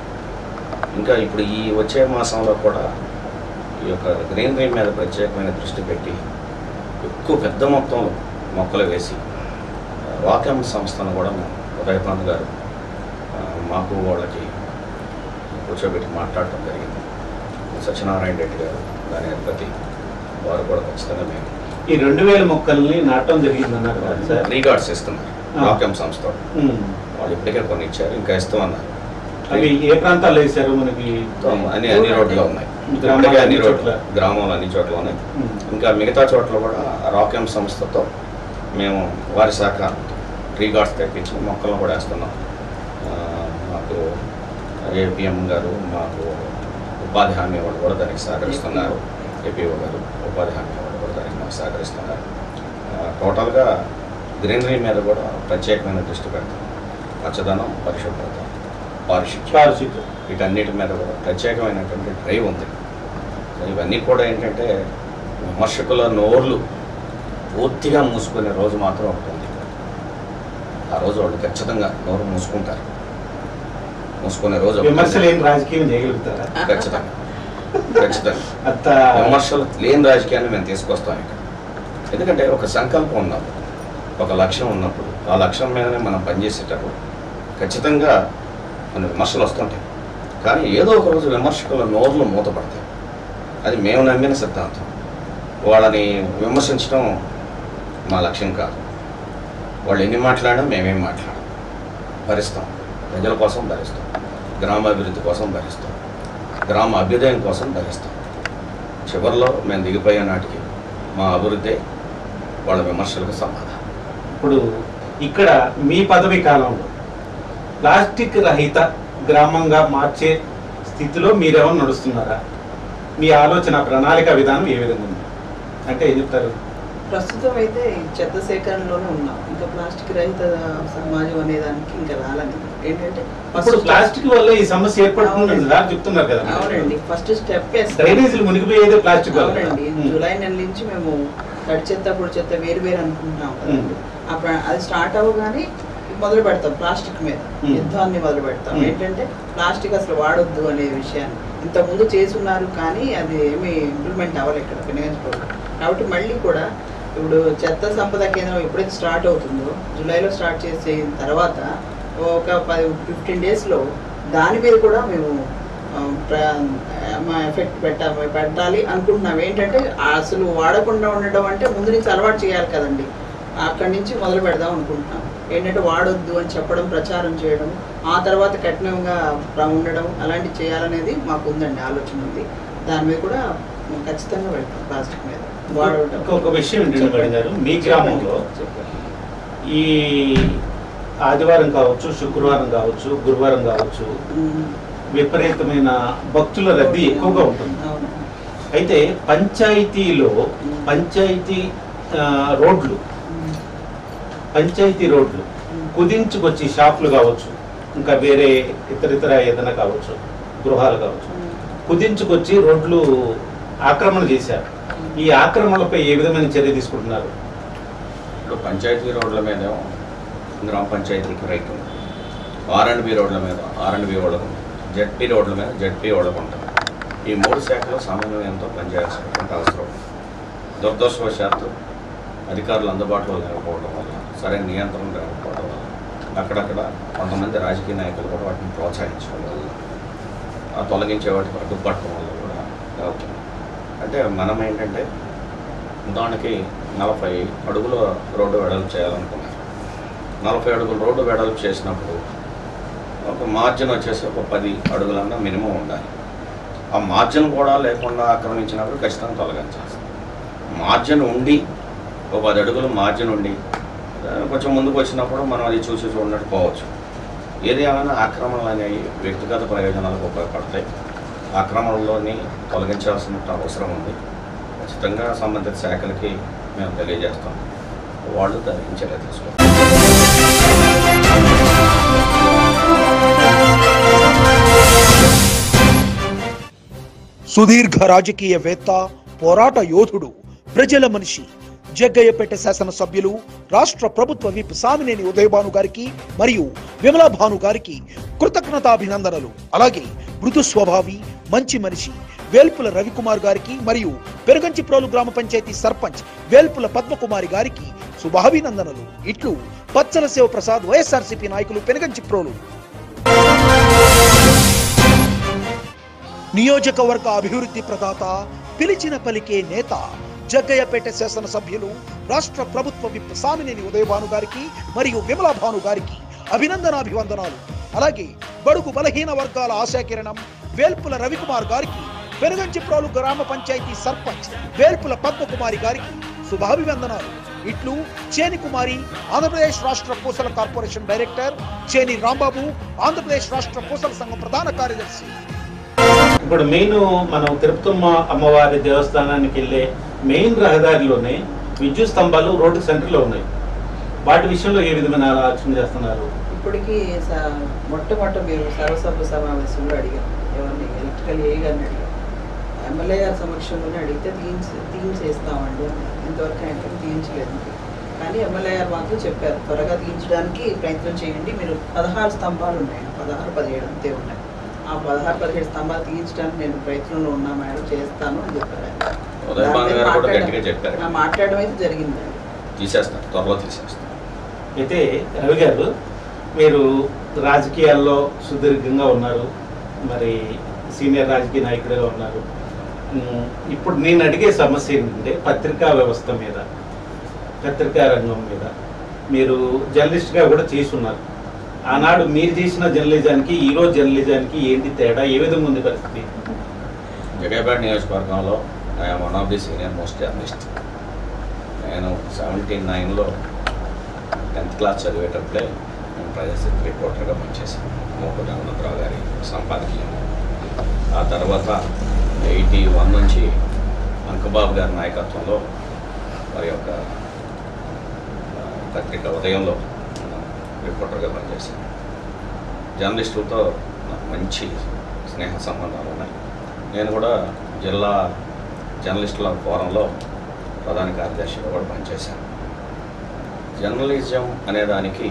ఇంకా ఇప్పుడు ఈ వచ్చే మాసంలో కూడా ఈ యొక్క గ్రీనరీ మీద ప్రత్యేకమైన దృష్టి పెట్టి ఎక్కువ పెద్ద మొత్తంలో మొక్కలు వేసి వాక్యం సంస్థను కూడా మేము ఉదయకాంత్ గారు ఆ, మాకు వాళ్ళకి కూర్చోబెట్టి మాట్లాడటం జరిగింది సత్యనారాయణ రెడ్డి గారు దాని అధిపతి వారు కూడా ఖచ్చితంగా మేము ఈ రెండు వేల మొక్కల్ని నాటడం జరిగిందన్నారు కదా సార్ రీగార్డ్స్ ఇస్తున్నారు ఆ. వాక్యం సంస్థ వాళ్ళు. ఉమ్. వాళ్ళు ఇప్పటికే కొన్ని ఇచ్చారు ఇంకా ఇస్తామన్నారు అవి ఏ ప్రాంతాల్లో వేశారు మనకి అన్ని అన్ని రోడ్లు ఉన్నాయి గ్రామాలు ఇప్పటికే అన్ని అన్ని రోడ్లు చోట్ల. గ్రామంలో అన్ని చోట్ల ఉన్నాయి ఉమ్. ఇంకా మిగతా చోట్ల కూడా రాక్యం సంస్థతో మేము వారి శాఖ రీగార్డ్స్ తెప్పించి మొక్కలను కూడా వేస్తున్నాం ఆ, మాకు ఏపీఎం గారు మాకు ఉపాధి హామీ వాళ్ళు కూడా దానికి సహకరిస్తున్నారు ఏపీఓ గారు ఉపాధి హామీ వాళ్ళు కూడా దానికి మాకు సహకరిస్తున్నారు ఆ, టోటల్గా గ్రీనరీ మీద కూడా ప్రత్యేకమైన దృష్టి పెడతాం పచ్చదనం పరిశుభ్రత పారిశుద్ధ్యం పారిశుద్ధ్యం వీటన్నిటి మీద కూడా ప్రత్యేకమైనటువంటి డ్రైవ్ ఉంది ఇవన్నీ కూడా ఏంటంటే విమర్శకుల నోర్లు పూర్తిగా మూసుకునే రోజు మాత్రం ఒకటి ఉంది ఆ రోజు వాళ్ళు ఖచ్చితంగా నోరు మూసుకుంటారు మూసుకునే రోజు ఒకటి ఉంది. విమర్శలు ఏం రాజకీయం చేయగలుగుతారా ఖచ్చితంగా ఖచ్చితంగా అంత విమర్శలు లేని రాజకీయాన్ని మేము తీసుకొస్తాం ఇక్కడ ఎందుకంటే ఒక సంకల్పం ఉన్నప్పుడు ఒక లక్ష్యం ఉన్నప్పుడు ఆ లక్ష్యం మీదనే మనం పనిచేసేటప్పుడు ఖచ్చితంగా కొన్ని విమర్శలు వస్తుంటాయి కానీ ఏదో ఒక రోజు విమర్శకుల నోర్లు మూతపడతాయి అది మేము నమ్మిన సిద్ధాంతం వాళ్ళని విమర్శించడం మా లక్ష్యం కాదు వాళ్ళు ఎన్ని మాట్లాడినా మేమేం మాట్లాడం భరిస్తాం ప్రజల కోసం భరిస్తాం గ్రామాభివృద్ధి కోసం భరిస్తాం గ్రామ అభ్యుదయం కోసం భరిస్తాం చివరిలో మేము దిగిపోయే నాటికి మా అభివృద్ధి వాళ్ళ విమర్శలకు సమాధానం ఇప్పుడు ఇక్కడ మీ పదవి కాలంలో ప్లాస్టిక్ రహిత గ్రామంగా మార్చే స్థితిలో మీరేమో నడుస్తున్నారా మీ ఆలోచన ప్రణాళిక విధానం ఏ విధంగా ఉంది అంటే ఏం చెప్తారు ప్రస్తుతం అయితే ఈ చెత్త సేకరణలోనే ఉన్నాం ఇంకా ప్లాస్టిక్ రహిత సమాజం అనే దానికి ఇంకా రాలని ఏంటంటే ఇప్పుడు ప్లాస్టిక్ వల్ల ఈ సమస్య ఏర్పడుతుందని అవునండి. సార్ చెప్తున్నారు కదా అవునండి ఫస్ట్ స్టెప్ వేస్తాం డ్రైనేజీలు మునిగిపోయేదే ప్లాస్టిక్ వల్ల అవునండి ఉమ్. జూలై నెల నుంచి మేము తడి చెత్త పొడి చెత్త వేరు వేరు అనుకుంటున్నాం కదండి మ్మ్. అప్పుడు అది స్టార్ట్ అవ్వగానే మొదలు పెడతాం ప్లాస్టిక్ మీద మ్మ్. యుద్ధాన్ని మొదలు పెడతాం మ్మ్. ఏంటంటే ప్లాస్టిక్ అసలు వాడొద్దు అనే విషయాన్ని ఇంతకుముందు చేసున్నారు కానీ అది ఏమీ ఇంప్లిమెంట్ అవ్వలేదు ఇక్కడ వినియోగించుకోవాలి కాబట్టి మళ్ళీ కూడా ఇప్పుడు చెత్త సంపద కేంద్రం ఎప్పుడైతే స్టార్ట్ అవుతుందో జూలైలో స్టార్ట్ చేసిన తర్వాత ఒక పది ఫిఫ్టీన్ డేస్లో దాని మీద కూడా మేము ఆ, ప్ర- మా ఎఫెక్ట్ పెట్ట పెట్టాలి అనుకుంటున్నాం ఏంటంటే అసలు వాడకుండా ఉండడం అంటే ముందు నుంచి అలవాటు చేయాలి కదండి అక్కడి నుంచి మొదలు పెడదాం అనుకుంటున్నాం ఏంటంటే వాడొద్దు అని చెప్పడం ప్రచారం చేయడం ఆ తర్వాత కఠినంగా ప్ర- ఉండడం అలాంటివి చేయాలనేది మాకు ఉందండి ఆలోచన ఉంది దాని మీద కూడా మేము ఖచ్చితంగా పెడతాం ప్లాస్టిక్ మీద వాడటం ఇంకొక విషయం ఏంటంటే మేడం గారు మీ గ్రామంలో చెప్పండి. ఈ ఆదివారం కావచ్చు శుక్రవారం కావచ్చు గురువారం కావచ్చు ఉమ్, విపరీతమైన భక్తుల రద్దీ ఎక్కువగా ఉంటుంది అవును అయితే పంచాయతీలో పంచాయతీ ఆ, రోడ్లు ఉమ్, పంచాయతీ రోడ్లు ఉమ్. కుదించుకొచ్చి షాపులు కావచ్చు ఇంకా వేరే ఇతర ఇతర ఏదైనా కావచ్చు గృహాలు కావచ్చు కుదించుకొచ్చి రోడ్లు ఆక్రమణ చేశారు ఈ ఆక్రమణలపై ఏ విధమైన చర్య తీసుకుంటున్నారు ఇప్పుడు పంచాయతీ రోడ్ల మీద గ్రామ పంచాయతీకి రైట్ ఉంది ఆర్ అండ్ బి రోడ్ల మీద ఆర్ అండ్ బి వాళ్ళకు ఉంది జెడ్పీ రోడ్ల మీద జెడ్పీ వాళ్ళకు ఉంటుంది ఈ మూడు శాఖలు సమన్వయంతో పనిచేయాల్సినటువంటి అవసరం ఉంది. దురదృష్టవశాత్తు అధికారులు అందుబాటులో లేకపోవడం వల్ల సరైన నియంత్రణ లేకపోవడం వల్ల అక్కడక్కడ కొంతమంది రాజకీయ నాయకులు కూడా వాటిని ప్రోత్సహించడం వల్ల ఆ తొలగించే వాటికి అడ్డుపడటం వల్ల కూడా అవుతుంది అంటే మనం ఏంటంటే దానికి నలభై అడుగుల రోడ్డు వెడల్పు చేయాలనుకున్నారు నలభై అడుగుల రోడ్డు వెడల్పు చేసినప్పుడు ఒక మార్జిన్ వచ్చేసి ఒక పది అడుగులన్నా మినిమం ఉండాలి ఆ మార్జిన్ కూడా లేకుండా ఆక్రమించినప్పుడు ఖచ్చితంగా తొలగించాల్సింది మార్జిన్ ఉండి ఒక పది అడుగులు మార్జిన్ ఉండి ఆ, కొంచెం ముందుకు వచ్చినప్పుడు మనం అది చూసి చూడనట్టు పోవచ్చు ఏది ఏమైనా ఆక్రమణలు అనేవి వ్యక్తిగత ప్రయోజనాలకు ఉపయోగపడతాయి ఆక్రమణలోని తొలగించాల్సిన అవసరం ఉంది ఖచ్చితంగా సంబంధిత శాఖలకి మేము తెలియజేస్తాం వాళ్ళు దానికి చర్య తీసుకోవాలి సుదీర్ఘ రాజకీయవేత్త పోరాట యోధుడు ప్రజల మనిషి జగ్గయ్యపేట శాసనసభ్యులు రాష్ట్ర ప్రభుత్వ విప్ సామినేని ఉదయభాను గారికి మరియు విమలా భాను గారికి కృతజ్ఞతాభినందనలు అలాగే మృదు స్వభావి మంచి మనిషి వేల్పుల రవికుమార్ గారికి మరియు పెరగంచిప్రోలు గ్రామ పంచాయతీ సర్పంచ్ వేల్పుల పద్మకుమారి గారికి శుభాభినందనలు ఇట్లు పచ్చల శివప్రసాద్ వైఎస్ఆర్సీపీ నాయకులు పెనగంచిప్రోలు నియోజకవర్గ అభివృద్ధి ప్రదాత పిలిచిన పలికే నేత జగ్గయ్యపేట శాసనసభ్యులు రాష్ట్ర ప్రభుత్వ విప్ సామినేని ఉదయభాను గారికి మరియు విమలా భాను గారికి అభినందనాభివందనాలు అలాగే బడుగు బలహీన వర్గాల ఆశాకిరణం వేల్పుల రవికుమార్ గారికి పెరుగంచిప్రోలు గ్రామ పంచాయతీ సర్పంచ్ వేల్పుల పద్మకుమారి గారికి శుభాభివందనాలు ఇట్లు చేని కుమారి ఆంధ్రప్రదేశ్ రాష్ట్ర పూసల కార్పొరేషన్ డైరెక్టర్ చేని రాంబాబు ఆంధ్రప్రదేశ్ రాష్ట్ర పూసల సంఘం ప్రధాన కార్యదర్శి ఇప్పుడు మెయిన్ మనం తిరుపతమ్మ అమ్మవారి దేవస్థానానికి వెళ్ళే మెయిన్ రహదారిలోనే విద్యుత్ స్తంభాలు రోడ్డు సెంటర్లో ఉన్నాయి వాటి విషయంలో ఏ విధమైన ఆలోచన చేస్తున్నారు ఇప్పటికీ స- మొట్టమొదట మీరు సర్వసభ్య సమావేశంలో అడిగాం ఎవరిని ఎలక్ట్రికల్ ఏ గారిని అడిగాం ఎమ్మెల్యే గారి సమక్షంలోనే అడిగితే తీయించి తీయించేస్తామండి అన్నారు. ఇంతవరకు ఆయన తీయించలేదు కానీ ఎమ్మెల్యే గారు మాత్రం చెప్పారు త్వరగా తీయించడానికి ప్రయత్నం చేయండి మీరు పదహారు స్తంభాలు ఉన్నాయి పదహారు పదిహేడు అంతే ఉన్నాయి ఆ పదహారు పదిహేడు స్తంభాలు తీయించడానికి నేను ప్రయత్నంలో ఉన్నా మేడం చేస్తాను అని చెప్పారు ఆయన. ఉదయ్ భాను దాని మీద గారు కూడా మాట్లాడడం- గట్టిగా చెప్పారు ఆ, మాట్లాడడం అయితే జరిగిందండి తీసేస్తాం త్వరలో తీసేస్తాం అయితే రవి గారు మీరు రాజకీయాల్లో సుదీర్ఘంగా ఉన్నారు మరి సీనియర్ రాజకీయ నాయకుడిగా ఉన్నారు ఉమ్, ఇప్పుడు నేను అడిగే సమస్య ఏంటంటే పత్రికా వ్యవస్థ మీద పత్రికా రంగం మీద మీరు జర్నలిస్ట్గా కూడా చేసి ఉన్నారు ఆనాడు మీరు చేసిన జర్నలిజానికి ఈ రోజు జర్నలిజానికి ఏంటి తేడా ఏ విధంగా ఉంది పరిస్థితి జగేపేట నియోజకవర్గంలో I'm one of the senior most journalist నేను సెవెంటీ నైన్లో టెన్త్ క్లాస్ చదివేటప్పుడే నేను ప్రజాశక్తి రిపోర్టర్గా పనిచేశాను మోటు జగన్నాథరావు గారి సంపాదకీయం ఆ తర్వాత ఎయిటీ వన్ నుంచి అంకబాబు గారి నాయకత్వంలో వారి యొక్క ఆ, పత్రిక ఉదయంలో రిపోర్టర్గా పనిచేశాను జర్నలిస్టులతో నాకు మంచి స్నేహ సంబంధాలు ఉన్నాయి నేను కూడా జిల్లా జర్నలిస్టుల ఫోరంలో ప్రధాన కార్యదర్శిగా కూడా పనిచేశాను జర్నలిజం అనే దానికి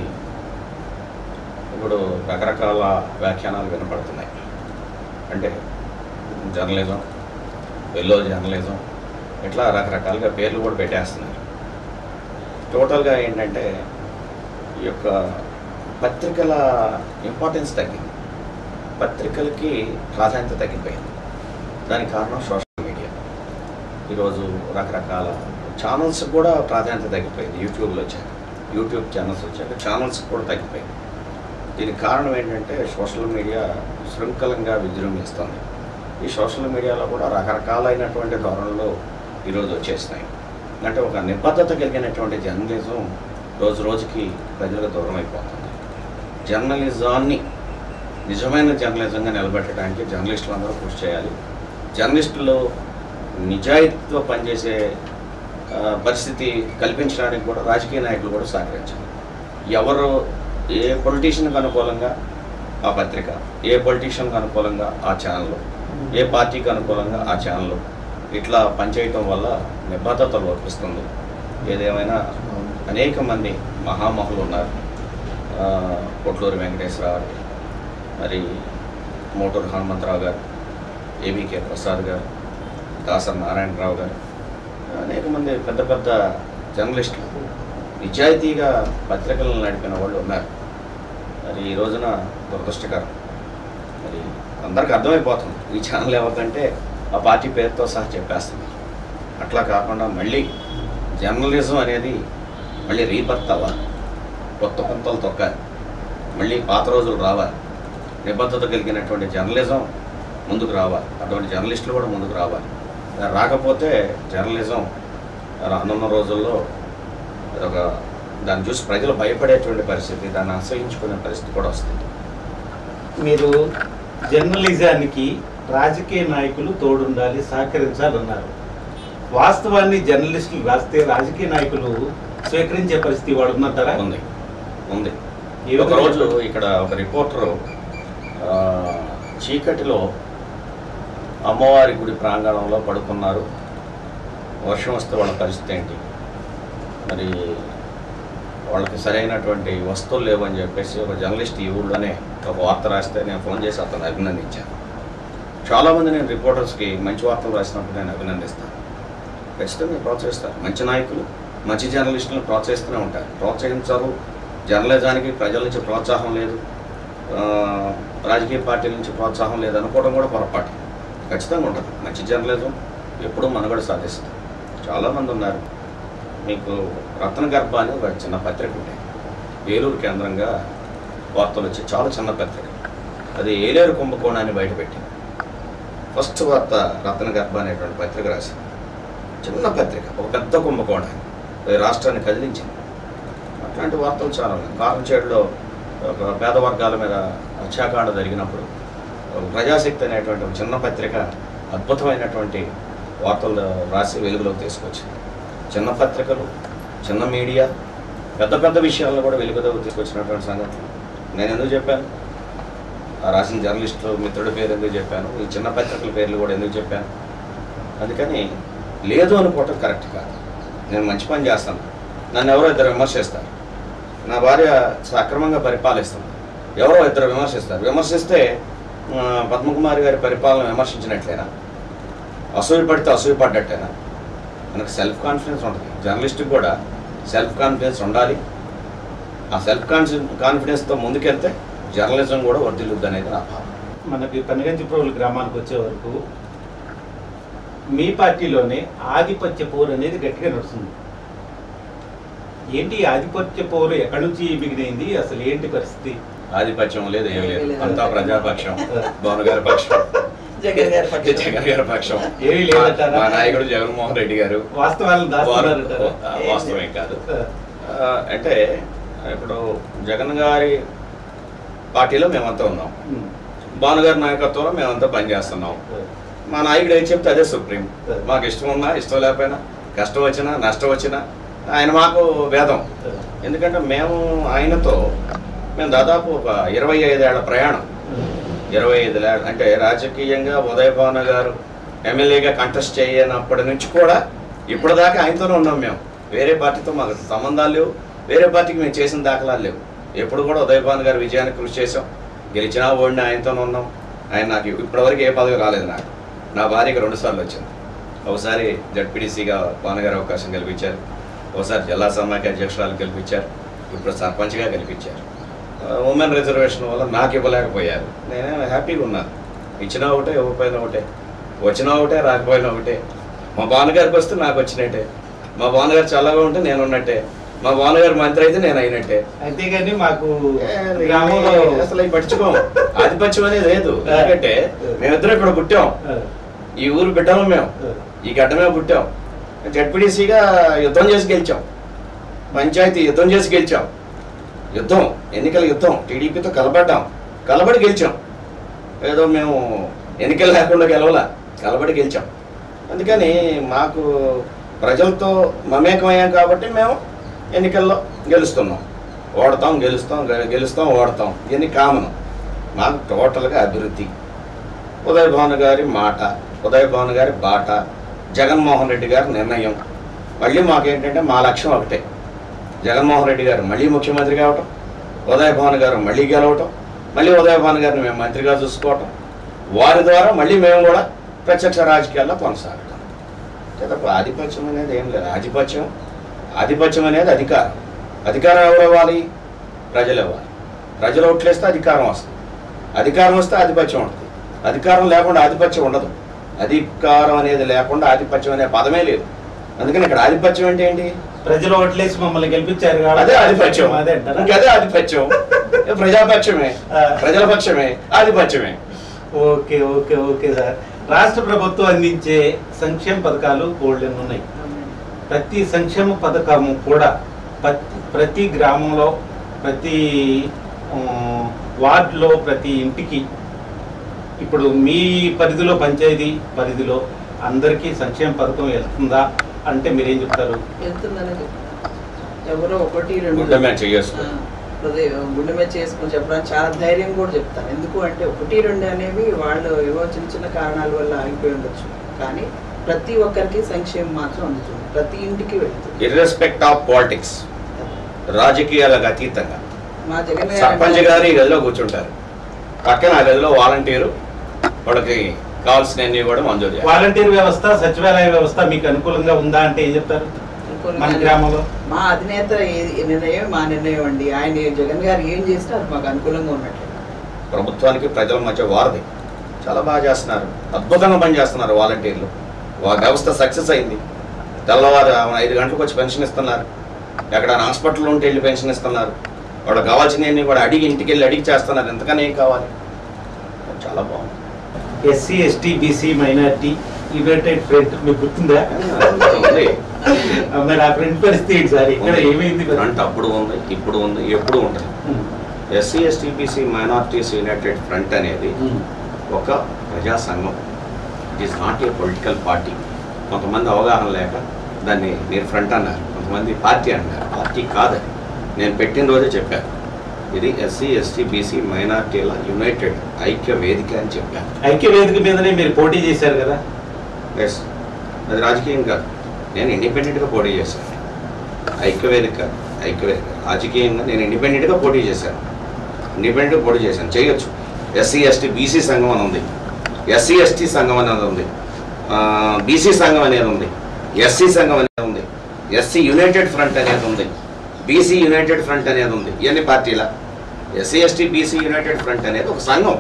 ఇప్పుడు రకరకాల వ్యాఖ్యానాలు వినపడుతున్నాయి అంటే జర్నలిజం ఎల్లో జర్నలిజం ఇట్లా రకరకాలుగా పేర్లు కూడా పెట్టేస్తున్నారు టోటల్గా ఏంటంటే ఈ యొక్క పత్రికల ఇంపార్టెన్స్ తగ్గింది పత్రికలకి ప్రాధాన్యత తగ్గిపోయింది దానికి కారణం సోషల్ మీడియా ఈరోజు రకరకాల ఛానల్స్ కూడా ప్రాధాన్యత తగ్గిపోయింది యూట్యూబ్లో వచ్చాక యూట్యూబ్ ఛానల్స్ వచ్చాక ఛానల్స్ కూడా తగ్గిపోయింది దీనికి కారణం ఏంటంటే సోషల్ మీడియా శృంఖలంగా విజృంభిస్తుంది ఈ సోషల్ మీడియాలో కూడా రకరకాలైనటువంటి ధోరణులు ఈరోజు వచ్చేస్తున్నాయి అంటే ఒక నిబద్ధత కలిగినటువంటి జర్నలిజం రోజు రోజుకి ప్రజలకు దూరం అయిపోతుంది జర్నలిజాన్ని నిజమైన జర్నలిజంగా నిలబెట్టడానికి జర్నలిస్టులు అందరూ కృషి చేయాలి జర్నలిస్టులు నిజాయితీతో పనిచేసే ఆ, పరిస్థితి కల్పించడానికి కూడా రాజకీయ నాయకులు కూడా సహకరించాలి ఎవరు ఏ పొలిటీషియన్కి అనుకూలంగా ఆ పత్రిక ఏ పొలిటీషియన్కి అనుకూలంగా ఆ ఛానల్ ఏ పార్టీకి అనుకూలంగా ఆ ఛానల్ ఇట్లా పనిచేయటం వల్ల నిబద్ధత లోపిస్తుంది ఏదేమైనా అనేక మంది మహామహులు ఉన్నారు ఆ, కొట్లూరి వెంకటేశ్వరరావు మరి మోటూరు హనుమంతరావు గారు ఏబీకే ప్రసాద్ గారు దాసరి నారాయణరావు గారు అనేక మంది పెద్ద పెద్ద జర్నలిస్టులు నిజాయితీగా పత్రికలను నడిపిన వాళ్ళు ఉన్నారు మరి ఈ రోజున దురదృష్టకరం మరి అందరికి అర్థమైపోతుంది ఈ ఛానల్ ఎవరికంటే ఆ పార్టీ పేరుతో సహా చెప్పేస్తుంది అట్లా కాకుండా మళ్ళీ జర్నలిజం అనేది మళ్ళీ రీబర్త్ అవ్వాలి కొత్త పంతలు తొక్కాలి మళ్ళీ పాత రోజులు రావాలి నిబద్ధత కలిగినటువంటి జర్నలిజం ముందుకు రావాలి అటువంటి జర్నలిస్టులు కూడా ముందుకు రావాలి రాకపోతే జర్నలిజం రానున్న రోజుల్లో ఒక దాన్ని చూసి ప్రజలు భయపడేటువంటి పరిస్థితి దాన్ని అసహించుకునే పరిస్థితి కూడా వస్తుంది మీరు జర్నలిజానికి రాజకీయ నాయకులు తోడుండాలి సహకరించాలన్నారు వాస్తవాన్ని జర్నలిస్టులు రాస్తే రాజకీయ నాయకులు స్వీకరించే పరిస్థితి వాడు ఉన్నంటారా ఉంది ఉంది ఏ ఒక విధంగా రోజు చెప్పండి? ఇక్కడ ఒక రిపోర్టరు ఆ, చీకటిలో అమ్మవారి గుడి ప్రాంగణంలో పడుకున్నారు వర్షం వస్తే వాళ్ళ పరిస్థితి ఏంటి మరి వాళ్ళకి సరైనటువంటి వస్తువులు లేవని చెప్పేసి ఒక జర్నలిస్ట్ ఈ ఊళ్ళోనే ఒక వార్త రాస్తే నేను ఫోన్ చేసి అతను అభినందించాను చాలామంది నేను రిపోర్టర్స్కి మంచి వార్తలు రాసినప్పుడు నేను అభినందిస్తాను ఖచ్చితంగా ప్రోత్సహిస్తారు మంచి నాయకులు మంచి జర్నలిస్టులను ప్రోత్సహిస్తూనే ఉంటారు ప్రోత్సహించరు జర్నలిజానికి ప్రజల నుంచి ప్రోత్సాహం లేదు ఆ, రాజకీయ పార్టీల నుంచి ప్రోత్సాహం లేదు అనుకోవడం కూడా పొరపాటు ఖచ్చితంగా ఉంటుంది మంచి జర్నలిజం ఎప్పుడూ మనుగడ సాధిస్తుంది చాలామంది ఉన్నారు మీకు రత్న గర్భ అని ఒక చిన్న పత్రిక ఉంటాయి ఏలూరు కేంద్రంగా వార్తలు వచ్చి చాలా చిన్న పత్రిక అది ఏలేరు కుంభకోణాన్ని బయటపెట్టింది ఫస్ట్ వార్త రత్న గర్భ అనేటువంటి పత్రిక రాసింది చిన్న పత్రిక ఒక పెద్ద కుంభకోణాన్ని అది రాష్ట్రాన్ని కదిలించింది అట్లాంటి వార్తలు చాలా ఉన్నాయి కారంచేడులో ఒక పేద వర్గాల మీద హత్యాకాండ జరిగినప్పుడు ఒక ప్రజాశక్తి అనేటువంటి ఒక చిన్న పత్రిక అద్భుతమైనటువంటి వార్తలు రాసి వెలుగులోకి తీసుకొచ్చింది చిన్న పత్రికలు చిన్న మీడియా పెద్ద పెద్ద విషయాలను కూడా వెలుగులోకి తీసుకొచ్చినటువంటి సంగతి నేను ఎందుకు చెప్పాను ఆ రాసిన జర్నలిస్టు మిత్రుడి పేరు ఎందుకు చెప్పాను ఈ చిన్న పత్రికల పేర్లు కూడా ఎందుకు చెప్పాను అందుకని లేదు అనుకోవటం కరెక్ట్ కాదు నేను మంచి పని చేస్తాను నన్ను ఎవరో ఇద్దరు విమర్శిస్తారు నా భార్య సక్రమంగా పరిపాలిస్తుంది ఎవరో ఇద్దరు విమర్శిస్తారు విమర్శిస్తే ఆ, పద్మకుమారి గారి పరిపాలన విమర్శించినట్లేనా అసూయ పడితే అసూయ పడ్డట్టేనా మనకు సెల్ఫ్ కాన్ఫిడెన్స్ ఉంటుంది జర్నలిస్ట్కి కూడా సెల్ఫ్ కాన్ఫిడెన్స్ ఉండాలి ఆ సెల్ఫ్ కాన్ఫిడెన్స్ కాన్ఫిడెన్స్తో ముందుకెళ్తే జర్నలిజం కూడా వర్ధిల్లుద్ది అనేది నా భావన మనకి పనగంచిప్రోలు గ్రామానికి వచ్చే వరకు మీ పార్టీలోనే ఆధిపత్య పోరు అనేది గట్టిగా నడుస్తుంది ఏంటి ఈ ఆధిపత్య పోరు ఎక్కడి నుంచి బిగినైంది అసలు ఏంటి పరిస్థితి ఆధిపత్యం లేదు ఏం లేదు లేదు. అంతా ప్రజాపక్షం భవన్ గారి పక్షం జగన్ గారి పక్షం. జగన్ గారి పక్షం ఏమీ లేదంటారా? మా నాయకుడు జగన్మోహన్ రెడ్డి గారు వాస్తవాలను దాస్తున్నారంటారా వారు- వాస్తవం కాదు ఆ, అంటే ఇప్పుడు జగన్ గారి పార్టీలో మేమంతా ఉన్నాం భానుగారి నాయకత్వంలో మేమంతా పనిచేస్తున్నాం మా నాయకుడు ఏం చెప్తే అదే సుప్రీం మాకు ఇష్టం ఉన్నా ఇష్టం లేకపోయినా కష్టం వచ్చినా నష్టం వచ్చినా ఆయన మాకు వేదం ఎందుకంటే మేము ఆయనతో మేము దాదాపు ఒక ఇరవై ఐదేళ్ల ప్రయాణం ఇరవై ఐదు అంటే రాజకీయంగా ఉదయ్ భావన గారు ఎమ్మెల్యేగా కంటెస్ట్ చేయనప్పటి నుంచి కూడా ఇప్పటిదాకా ఆయనతోనే ఉన్నాం మేము వేరే పార్టీతో మాకు సంబంధాలు లేవు వేరే పార్టీకి మేము చేసిన దాఖలాలు లేవు ఎప్పుడు కూడా ఉదయ్ భావన్ గారి విజయానికి కృషి చేసాం గెలిచినా ఓడినా ఆయనతోనే ఉన్నాం ఆయన నాకు ఇప్పటివరకు ఏ పదవి రాలేదు నాకు నా భార్యకి రెండు సార్లు వచ్చింది ఒకసారి జడ్పీడీసీగా భావన్ గారు అవకాశం కల్పించారు ఒకసారి జిల్లా సమాఖ్య అధ్యక్షురాలు కల్పించారు ఇప్పుడు సర్పంచ్గా కల్పించారు ఉమెన్ రిజర్వేషన్ వల్ల నాకు ఇవ్వలేకపోయారు నేనే హ్యాపీగా ఉన్నాను ఇచ్చినా ఒకటే ఇవ్వకపోయినా ఒకటే వచ్చినా ఒకటే రాకపోయినా ఒకటే మా భానుగారికి వస్తే నాకు వచ్చినట్టే మా భానుగారు చల్లగా ఉంటే నేను ఉన్నట్టే మా భానుగారు మంత్రి అయితే నేను అయినట్టే అంతేగాని మాకు ఏ, గ్రామంలో అసలు అవి పట్టించుకోం ఆధిపత్యం అనేది లేదు ఎందుకంటే మేమిద్దరం ఇక్కడ పుట్టాం ఈ ఊరు బిడ్డలం మేము ఈ గడ్డమే పుట్టాం జడ్పీడీసీగా యుద్ధం చేసి గెలిచాం పంచాయతీ యుద్ధం చేసి గెలిచాం యుద్ధం ఎన్నికల యుద్ధం టీడీపీతో కలబడ్డాం కలబడి గెలిచాం ఏదో మేము ఎన్నికలు లేకుండా గెలవలా కలబడి గెలిచాం అందుకని మాకు ప్రజలతో మమేకమయ్యాం కాబట్టి మేము ఎన్నికల్లో గెలుస్తున్నాం ఓడతాం గెలుస్తాం గె- గెలుస్తాం ఓడతాం ఇవన్నీ కామన్ మాకు టోటల్గా అభివృద్ధి ఉదయ్ భాను గారి మాట ఉదయ్ భాను గారి బాట జగన్మోహన్ రెడ్డి గారి నిర్ణయం మళ్ళీ మాకేంటంటే మా లక్ష్యం ఒకటే జగన్మోహన్ రెడ్డి గారు మళ్ళీ ముఖ్యమంత్రి కావటం ఉదయ్ భాను గారు మళ్ళీ గెలవటం మళ్ళీ ఉదయ్ భాను గారిని మేము మంత్రిగా చూసుకోవటం వారి ద్వారా మళ్ళీ మేము కూడా ప్రత్యక్ష రాజకీయాల్లో కొనసాగటం అంటే తప్ప ఆధిపత్యం అనేది ఏం లేదు ఆధిపత్యం ఆధిపత్యం అనేది అధికారం అధికారం ఎవరు ఇవ్వాలి ప్రజలు ఇవ్వాలి ప్రజలు ఓట్లేస్తే అధికారం వస్తుంది అధికారం వస్తే ఆధిపత్యం ఉంటుంది అధికారం లేకుండా ఆధిపత్యం ఉండదు అధికారం అనేది లేకుండా ఆధిపత్యం అనే పదమే లేదు అందుకని ఇక్కడ ఆధిపత్యం అంటే ఏంటి ప్రజలు ఓట్లేసి మమ్మల్ని గెలిపించారు కాబట్టి అదే ఆధిపత్యం అదే అంటారా? ఇంకా అదే ఆధిపత్యం ఏ ప్రజాపక్షమే ఆ. ప్రజల పక్షమే ఆధిపత్యమే ఓకే ఓకే ఓకే సార్ రాష్ట్ర ప్రభుత్వం అందించే సంక్షేమ పథకాలు గోల్డెన్ ఉన్నాయి ప్రతి సంక్షేమ పథకము కూడా ప్రతి ప్రతి గ్రామంలో ప్రతి ఆ, వార్డులో ప్రతి ఇంటికి ఇప్పుడు మీ పరిధిలో పంచాయతీ పరిధిలో అందరికీ సంక్షేమ పథకం వెళ్తుందా అంటే మీరేం చెప్తారు వెళ్తుందనేది ఎవరో ఒకటి రెండు గుడ్డ మీద చెయ్యేసుకో. ఆ, అదే గుండె మీద చేసుకుని చెప్పడానికి చాలా ధైర్యం కూడా చెప్తాను ఎందుకు అంటే ఒకటి రెండు అనేవి వాళ్ళు ఏవో చిన్న చిన్న కారణాల వల్ల ఆగిపోయి ఉండొచ్చు కానీ ప్రతి ఒక్కరికి సంక్షేమం మాత్రం అందుతుంది ప్రతి ఇంటికి వెళ్తుంది ఇర్రెస్పెక్ట్ ఆఫ్ పాలిటిక్స్ రాజకీయాలకు అతీతంగా మా జగన్ గారు సర్పంచ్ గారు ఈ గదిలో కూర్చుంటారు పక్కన ఆ గదిలో వాలంటీరు వాళ్ళకి కావాల్సినవన్నీ కూడా మంజూరు చేయాలి. వాలంటీర్ వ్యవస్థ సచివాలయ వ్యవస్థ మీకు అనుకూలంగా ఉందా అంటే ఏం చెప్తారు మన గ్రామంలో మా అధినేత ఏ నిర్ణయం మా నిర్ణయం అండి ఆయన జగన్ గారు ఏం చేస్తే అది మాకు అనుకూలంగా ఉన్నట్లే ప్రభుత్వానికి ప్రజల మధ్య వారధి చాలా బాగా చేస్తున్నారు అద్భుతంగా పనిచేస్తున్నారు వాలంటీర్లు వా వ్యవస్థ సక్సెస్ అయింది తెల్లవారు ఐదు గంటలకు వచ్చి పెన్షన్ ఇస్తున్నారు ఎక్కడ హాస్పిటల్ ఉంటే వెళ్ళి పెన్షన్ ఇస్తున్నారు వాళ్ళకి కావాల్సినవన్నీ కూడా అడిగి ఇంటికి వెళ్ళి అడిగి చేస్తున్నారు ఎంతకనే ఏం కావాలి చాలా బాగుంది SC ST BC minority united front మీకు గుర్తుందా ఉంది. ఆ, మరి ఆ ఫ్రంట్ పరిస్థితి ఏంటి సార్ ఇక్కడ ఏమైంది మరి? ఫ్రంట్ అప్పుడు ఉంది ఇప్పుడు ఉంది ఎప్పుడు ఉంటుంది um, SC ST BC minorities united front అనేది ఉమ్, ఒక ప్రజా సంఘం it is not a political party కొంతమంది అవగాహన లేక దాన్ని మీరు ఫ్రంట్ అన్నారు కొంతమంది పార్టీ అన్నారు పార్టీ కాదని నేను పెట్టిన రోజే చెప్పాను ఇది ఎస్సీ ఎస్టీ బీసీ మైనార్టీల యునైటెడ్ ఐక్య వేదిక అని చెప్పాను ఐక్య వేదిక మీదనే మీరు పోటీ చేశారు కదా ఎస్ అది రాజకీయం కాదు నేను ఇండిపెండెంట్గా పోటీ చేశాను ఐక్య వేదిక కాదు, ఐక్య వేదిక రాజకీయంగా నేను ఇండిపెండెంట్గా పోటీ చేశాను ఇండిపెండెంట్గా పోటీ చేశాను చేయొచ్చు ఎస్సీ ఎస్టీ బీసీ సంఘం అని ఉంది ఎస్సీ ఎస్టీ సంఘం అనేది ఉంది బీసీ సంఘం అనేది ఉంది ఎస్సీ సంఘం అనేది ఉంది ఎస్సీ యునైటెడ్ ఫ్రంట్ అనేది ఉంది బీసీ యునైటెడ్ ఫ్రంట్ అనేది ఉంది ఇవన్నీ పార్టీల SC ST BC united front అనేది ఒక సంఘం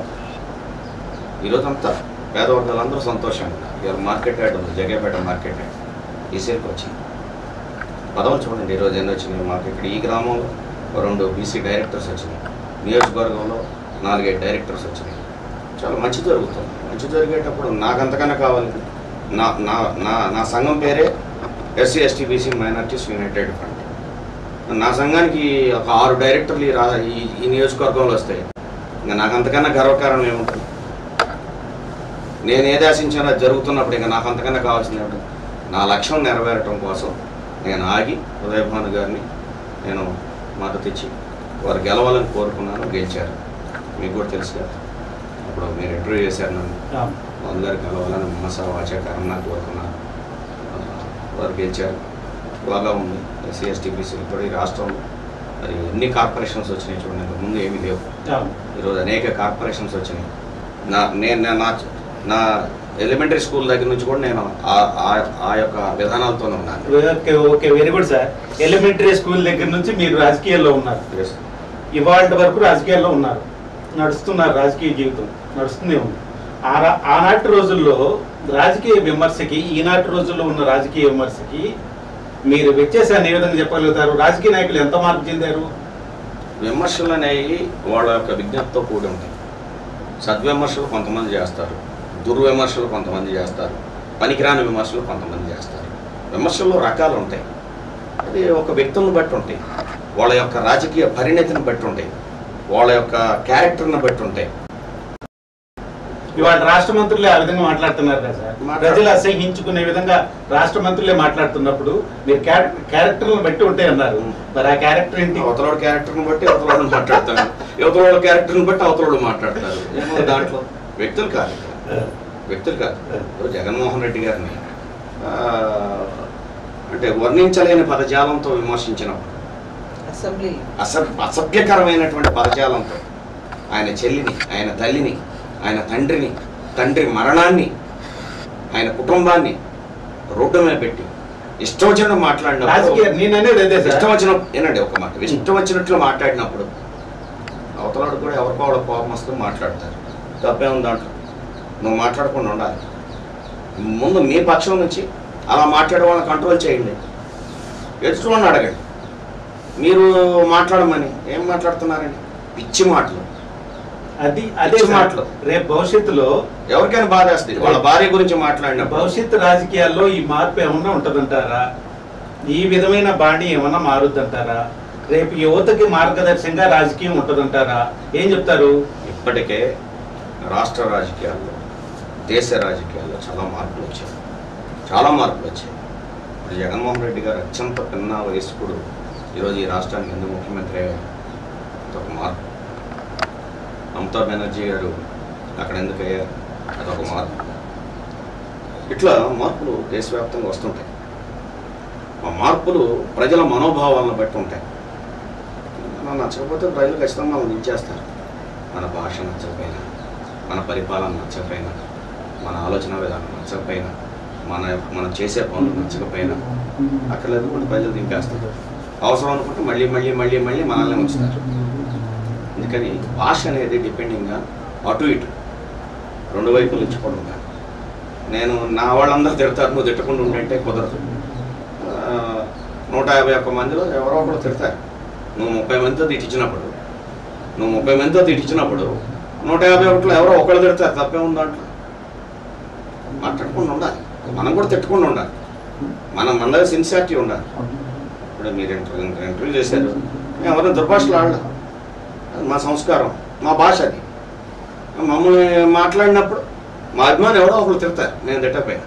ఈరోజు అంతా పేదవర్గాలందరూ సంతోషంగా ఉన్నారు ఇవాళ మార్కెట్ యార్డ్ ఉంది జగేపేట మార్కెట్ యార్డ్ ఈసీఎల్కి వచ్చింది పదవులు చూడండి ఈరోజు ఎన్ని వచ్చినాయి మాకు ఇక్కడ ఈ గ్రామంలో ఓ రెండు బీసీ డైరెక్టర్స్ వచ్చినాయి నియోజకవర్గంలో నాలుగైదు డైరెక్టర్స్ వచ్చినాయి చాలా మంచి జరుగుతుంది మంచి జరిగేటప్పుడు నాకు అంతకన్నా కావాలి నా నా నా నా సంఘం పేరే SC ST BC minorities united front నా సంఘానికి ఒక ఆరు డైరెక్టర్లు ఈ రా ఈ ఈ నియోజకవర్గంలో వస్తాయి ఇంకా నాకు అంతకన్నా గర్వకారణం ఏముంటుంది నేను ఏది ఆశించానో అది జరుగుతున్నప్పుడు ఇంకా నాకు అంతకన్నా కావాల్సింది ఏమిటి నా లక్ష్యం నెరవేరటం కోసం నేను ఆగి ఉదయభాను గారిని నేను మద్దతు ఇచ్చి వారు గెలవాలని కోరుకున్నాను గెలిచారు మీకు కూడా తెలుసు కదా అప్పుడు మీరు ఇంటర్వ్యూ చేశారు నన్ను ఆ, మోహన్ గారు కలవాలని మనసా వాచాకారం నాకు కోరుకున్నాను ఆ, వారు గెలిచారు బాగా ఉంది ఎస్సీ ఎస్టీ బీసీలు కూడా ఈ రాష్ట్రంలో మరి ఎన్ని కార్పొరేషన్స్ వచ్చినాయి చూడండి ఇంతకు ముందు ఏమీ లేవు ఆ. ఈరోజు అనేక కార్పొరేషన్స్ వచ్చినాయి నా నేను నా- నా నా ఎలిమెంటరీ స్కూల్ దగ్గర నుంచి కూడా నేను ఆ- ఆ- ఆ యొక్క విధానాలతోనే ఉన్నాను okay okay very good sir elementary school దగ్గర నుంచి మీరు రాజకీయాల్లో ఉన్నారు Yes. ఇవాళ వరకు రాజకీయాల్లో ఉన్నారు నడుస్తున్నారు రాజకీయ జీవితం నడుస్తూనే ఉంది ఆ రా- ఆనాటి రోజుల్లో రాజకీయ విమర్శకి ఈనాటి రోజుల్లో ఉన్న రాజకీయ విమర్శకి మీరు వ్యత్యాసాన్ని ఏ విధంగా చెప్పగలుగుతారు రాజకీయ నాయకులు ఎంత మార్పు చెందారు విమర్శలు అనేవి వాళ్ళ యొక్క విజ్ఞప్తితో కూడి ఉంటాయి సద్విమర్శలు కొంతమంది చేస్తారు దుర్విమర్శలు కొంతమంది చేస్తారు పనికిరాని విమర్శలు కొంతమంది చేస్తారు విమర్శల్లో రకాలు ఉంటాయి అది ఒక వ్యక్తులను బట్టి ఉంటాయి వాళ్ళ యొక్క రాజకీయ పరిణతిని బట్టి ఉంటాయి వాళ్ళ యొక్క క్యారెక్టర్ని బట్టి ఉంటాయి ఇవాళ రాష్ట్ర మంత్రులే ఆ విధంగా మాట్లాడుతున్నారు కదా సార్ మాట్లాడు- ప్రజలు అసహించుకునే విధంగా రాష్ట్ర మంత్రులే మాట్లాడుతున్నప్పుడు మీరు క్యారెక్టర్లను బట్టి ఉంటాయి అన్నారు మరి ఆ క్యారెక్టర్ ఏంటి అవతలోడు క్యారెక్టర్ని బట్టి అవతలోడు మాట్లాడతారు యువతలోడు క్యారెక్టర్ని బట్టి అవతలోడు మాట్లాడతారు ఏమో దాంట్లో వ్యక్తులు కాదు ఇక్కడ. వ్యక్తులు కాదు ఇప్పుడు జగన్మోహన్ రెడ్డి గారిని ఆ, అంటే వర్ణించలేని పదజాలంతో విమర్శించినప్పుడు అసెంబ్లీ అసభ్య అసభ్యకరమైనటువంటి పదజాలంతో ఆయన చెల్లిని ఆయన తల్లిని ఆయన తండ్రిని తండ్రి మరణాన్ని ఆయన కుటుంబాన్ని రోడ్డు మీద పెట్టి ఇష్టం వచ్చినట్టు మాట్లాడినప్పుడు రాజకీయ నేను అనేది అదే ఇష్టం సార్ వచ్చిన వినండి ఒక మాట ఇష్టం వచ్చినట్లు మాట్లాడినప్పుడు అవతలాడు కూడా ఎవరికో వాళ్ళ కోపం వస్తూ మాట్లాడతారు తప్పే ఉంది దాంట్లో నువ్వు మాట్లాడకుండా ఉండాలి ముందు మీ పక్షం నుంచి అలా మాట్లాడే వాళ్ళని కంట్రోల్ చేయండి ఎదుటి అడగండి మీరు మాట్లాడమని ఏం మాట్లాడుతున్నారండి పిచ్చి మాటలు అది అదే పిచ్చి సార్. మాటలు. రేపు భవిష్యత్తులో ఎవరికైనా బాధ వేస్తుంది వాళ్ళ భార్య గురించి మాట్లాడినప్పుడు భవిష్యత్తు రాజకీయాల్లో ఈ మార్పు ఏమన్నా ఉంటుందంటారా ఈ విధమైన బాణి ఏమన్నా మారుద్దంటారా రేపు యువతకి మార్గదర్శకంగా రాజకీయం ఉంటుందంటారా ఏం చెప్తారు ఇప్పటికే రాష్ట్ర రాజకీయాల్లో దేశ రాజకీయాల్లో చాలా మార్పులు వచ్చాయి చాలా మార్పులు వచ్చాయి ఇప్పుడు జగన్మోహన్ రెడ్డి గారు అత్యంత పిన్న వయస్కుడు ఈరోజు ఈ రాష్ట్రానికి ఎందుకు ముఖ్యమంత్రి అయ్యారు అదొక మార్పు మమతా బెనర్జీ గారు అక్కడ ఎందుకు అయ్యారు అదొక మార్పు ఇట్లా మార్పులు దేశవ్యాప్తంగా వస్తుంటాయి ఆ మార్పులు ప్రజల మనోభావాలను బట్టి ఉంటాయి మనం నచ్చకపోతే ప్రజలు ఖచ్చితంగా మనం ఇచ్చేస్తారు మన భాష నచ్చకపోయినా మన పరిపాలన నచ్చకపోయినా మన ఆలోచన విధానం నచ్చకపోయినా మన మనం చేసే పనులు నచ్చకపోయినా అక్కర్లేదు మన ప్రజలు దింపేస్తారు అవసరం అనుకుంటే మళ్ళీ మళ్ళీ మళ్ళీ మళ్ళీ మనల్ని ఉంచుతారు అందుకని భాష అనేది డిపెండింగ్గా అటు ఇటు రెండు వైపుల నుంచి కూడా ఉండాలి నేను నా వాళ్ళందరూ తిడతారు నువ్వు తిట్టకుండా ఉండంటే కుదరదు ఆ, నూట యాభై ఒక్క మందిలో ఎవరో ఒకరు తిడతారు నువ్వు ముప్పై మందితో తిట్టించినప్పుడు నువ్వు ముప్పై మందితో తిట్టించినప్పుడు నూట యాభై ఒకటిలో ఎవరో ఒకళ్ళు తిడతారు తప్పే ఉంది దాంట్లో మాట్లాడకుండా ఉండాలి మనం కూడా తిట్టకుండా ఉండాలి మనం మనలో సిన్సియారిటీ ఉండాలి ఇప్పుడు మీరు ఇంటర్వ్యూ ఇంటర్వ్యూ చేశారు మేము ఎవరైనా దుర్భాషలు ఆడలే అది మా సంస్కారం మా భాష అది మమ్మల్ని మాట్లాడినప్పుడు మా అభిమానం ఎవరో ఒకరు తిడతారు నేను తిట్టపోయినా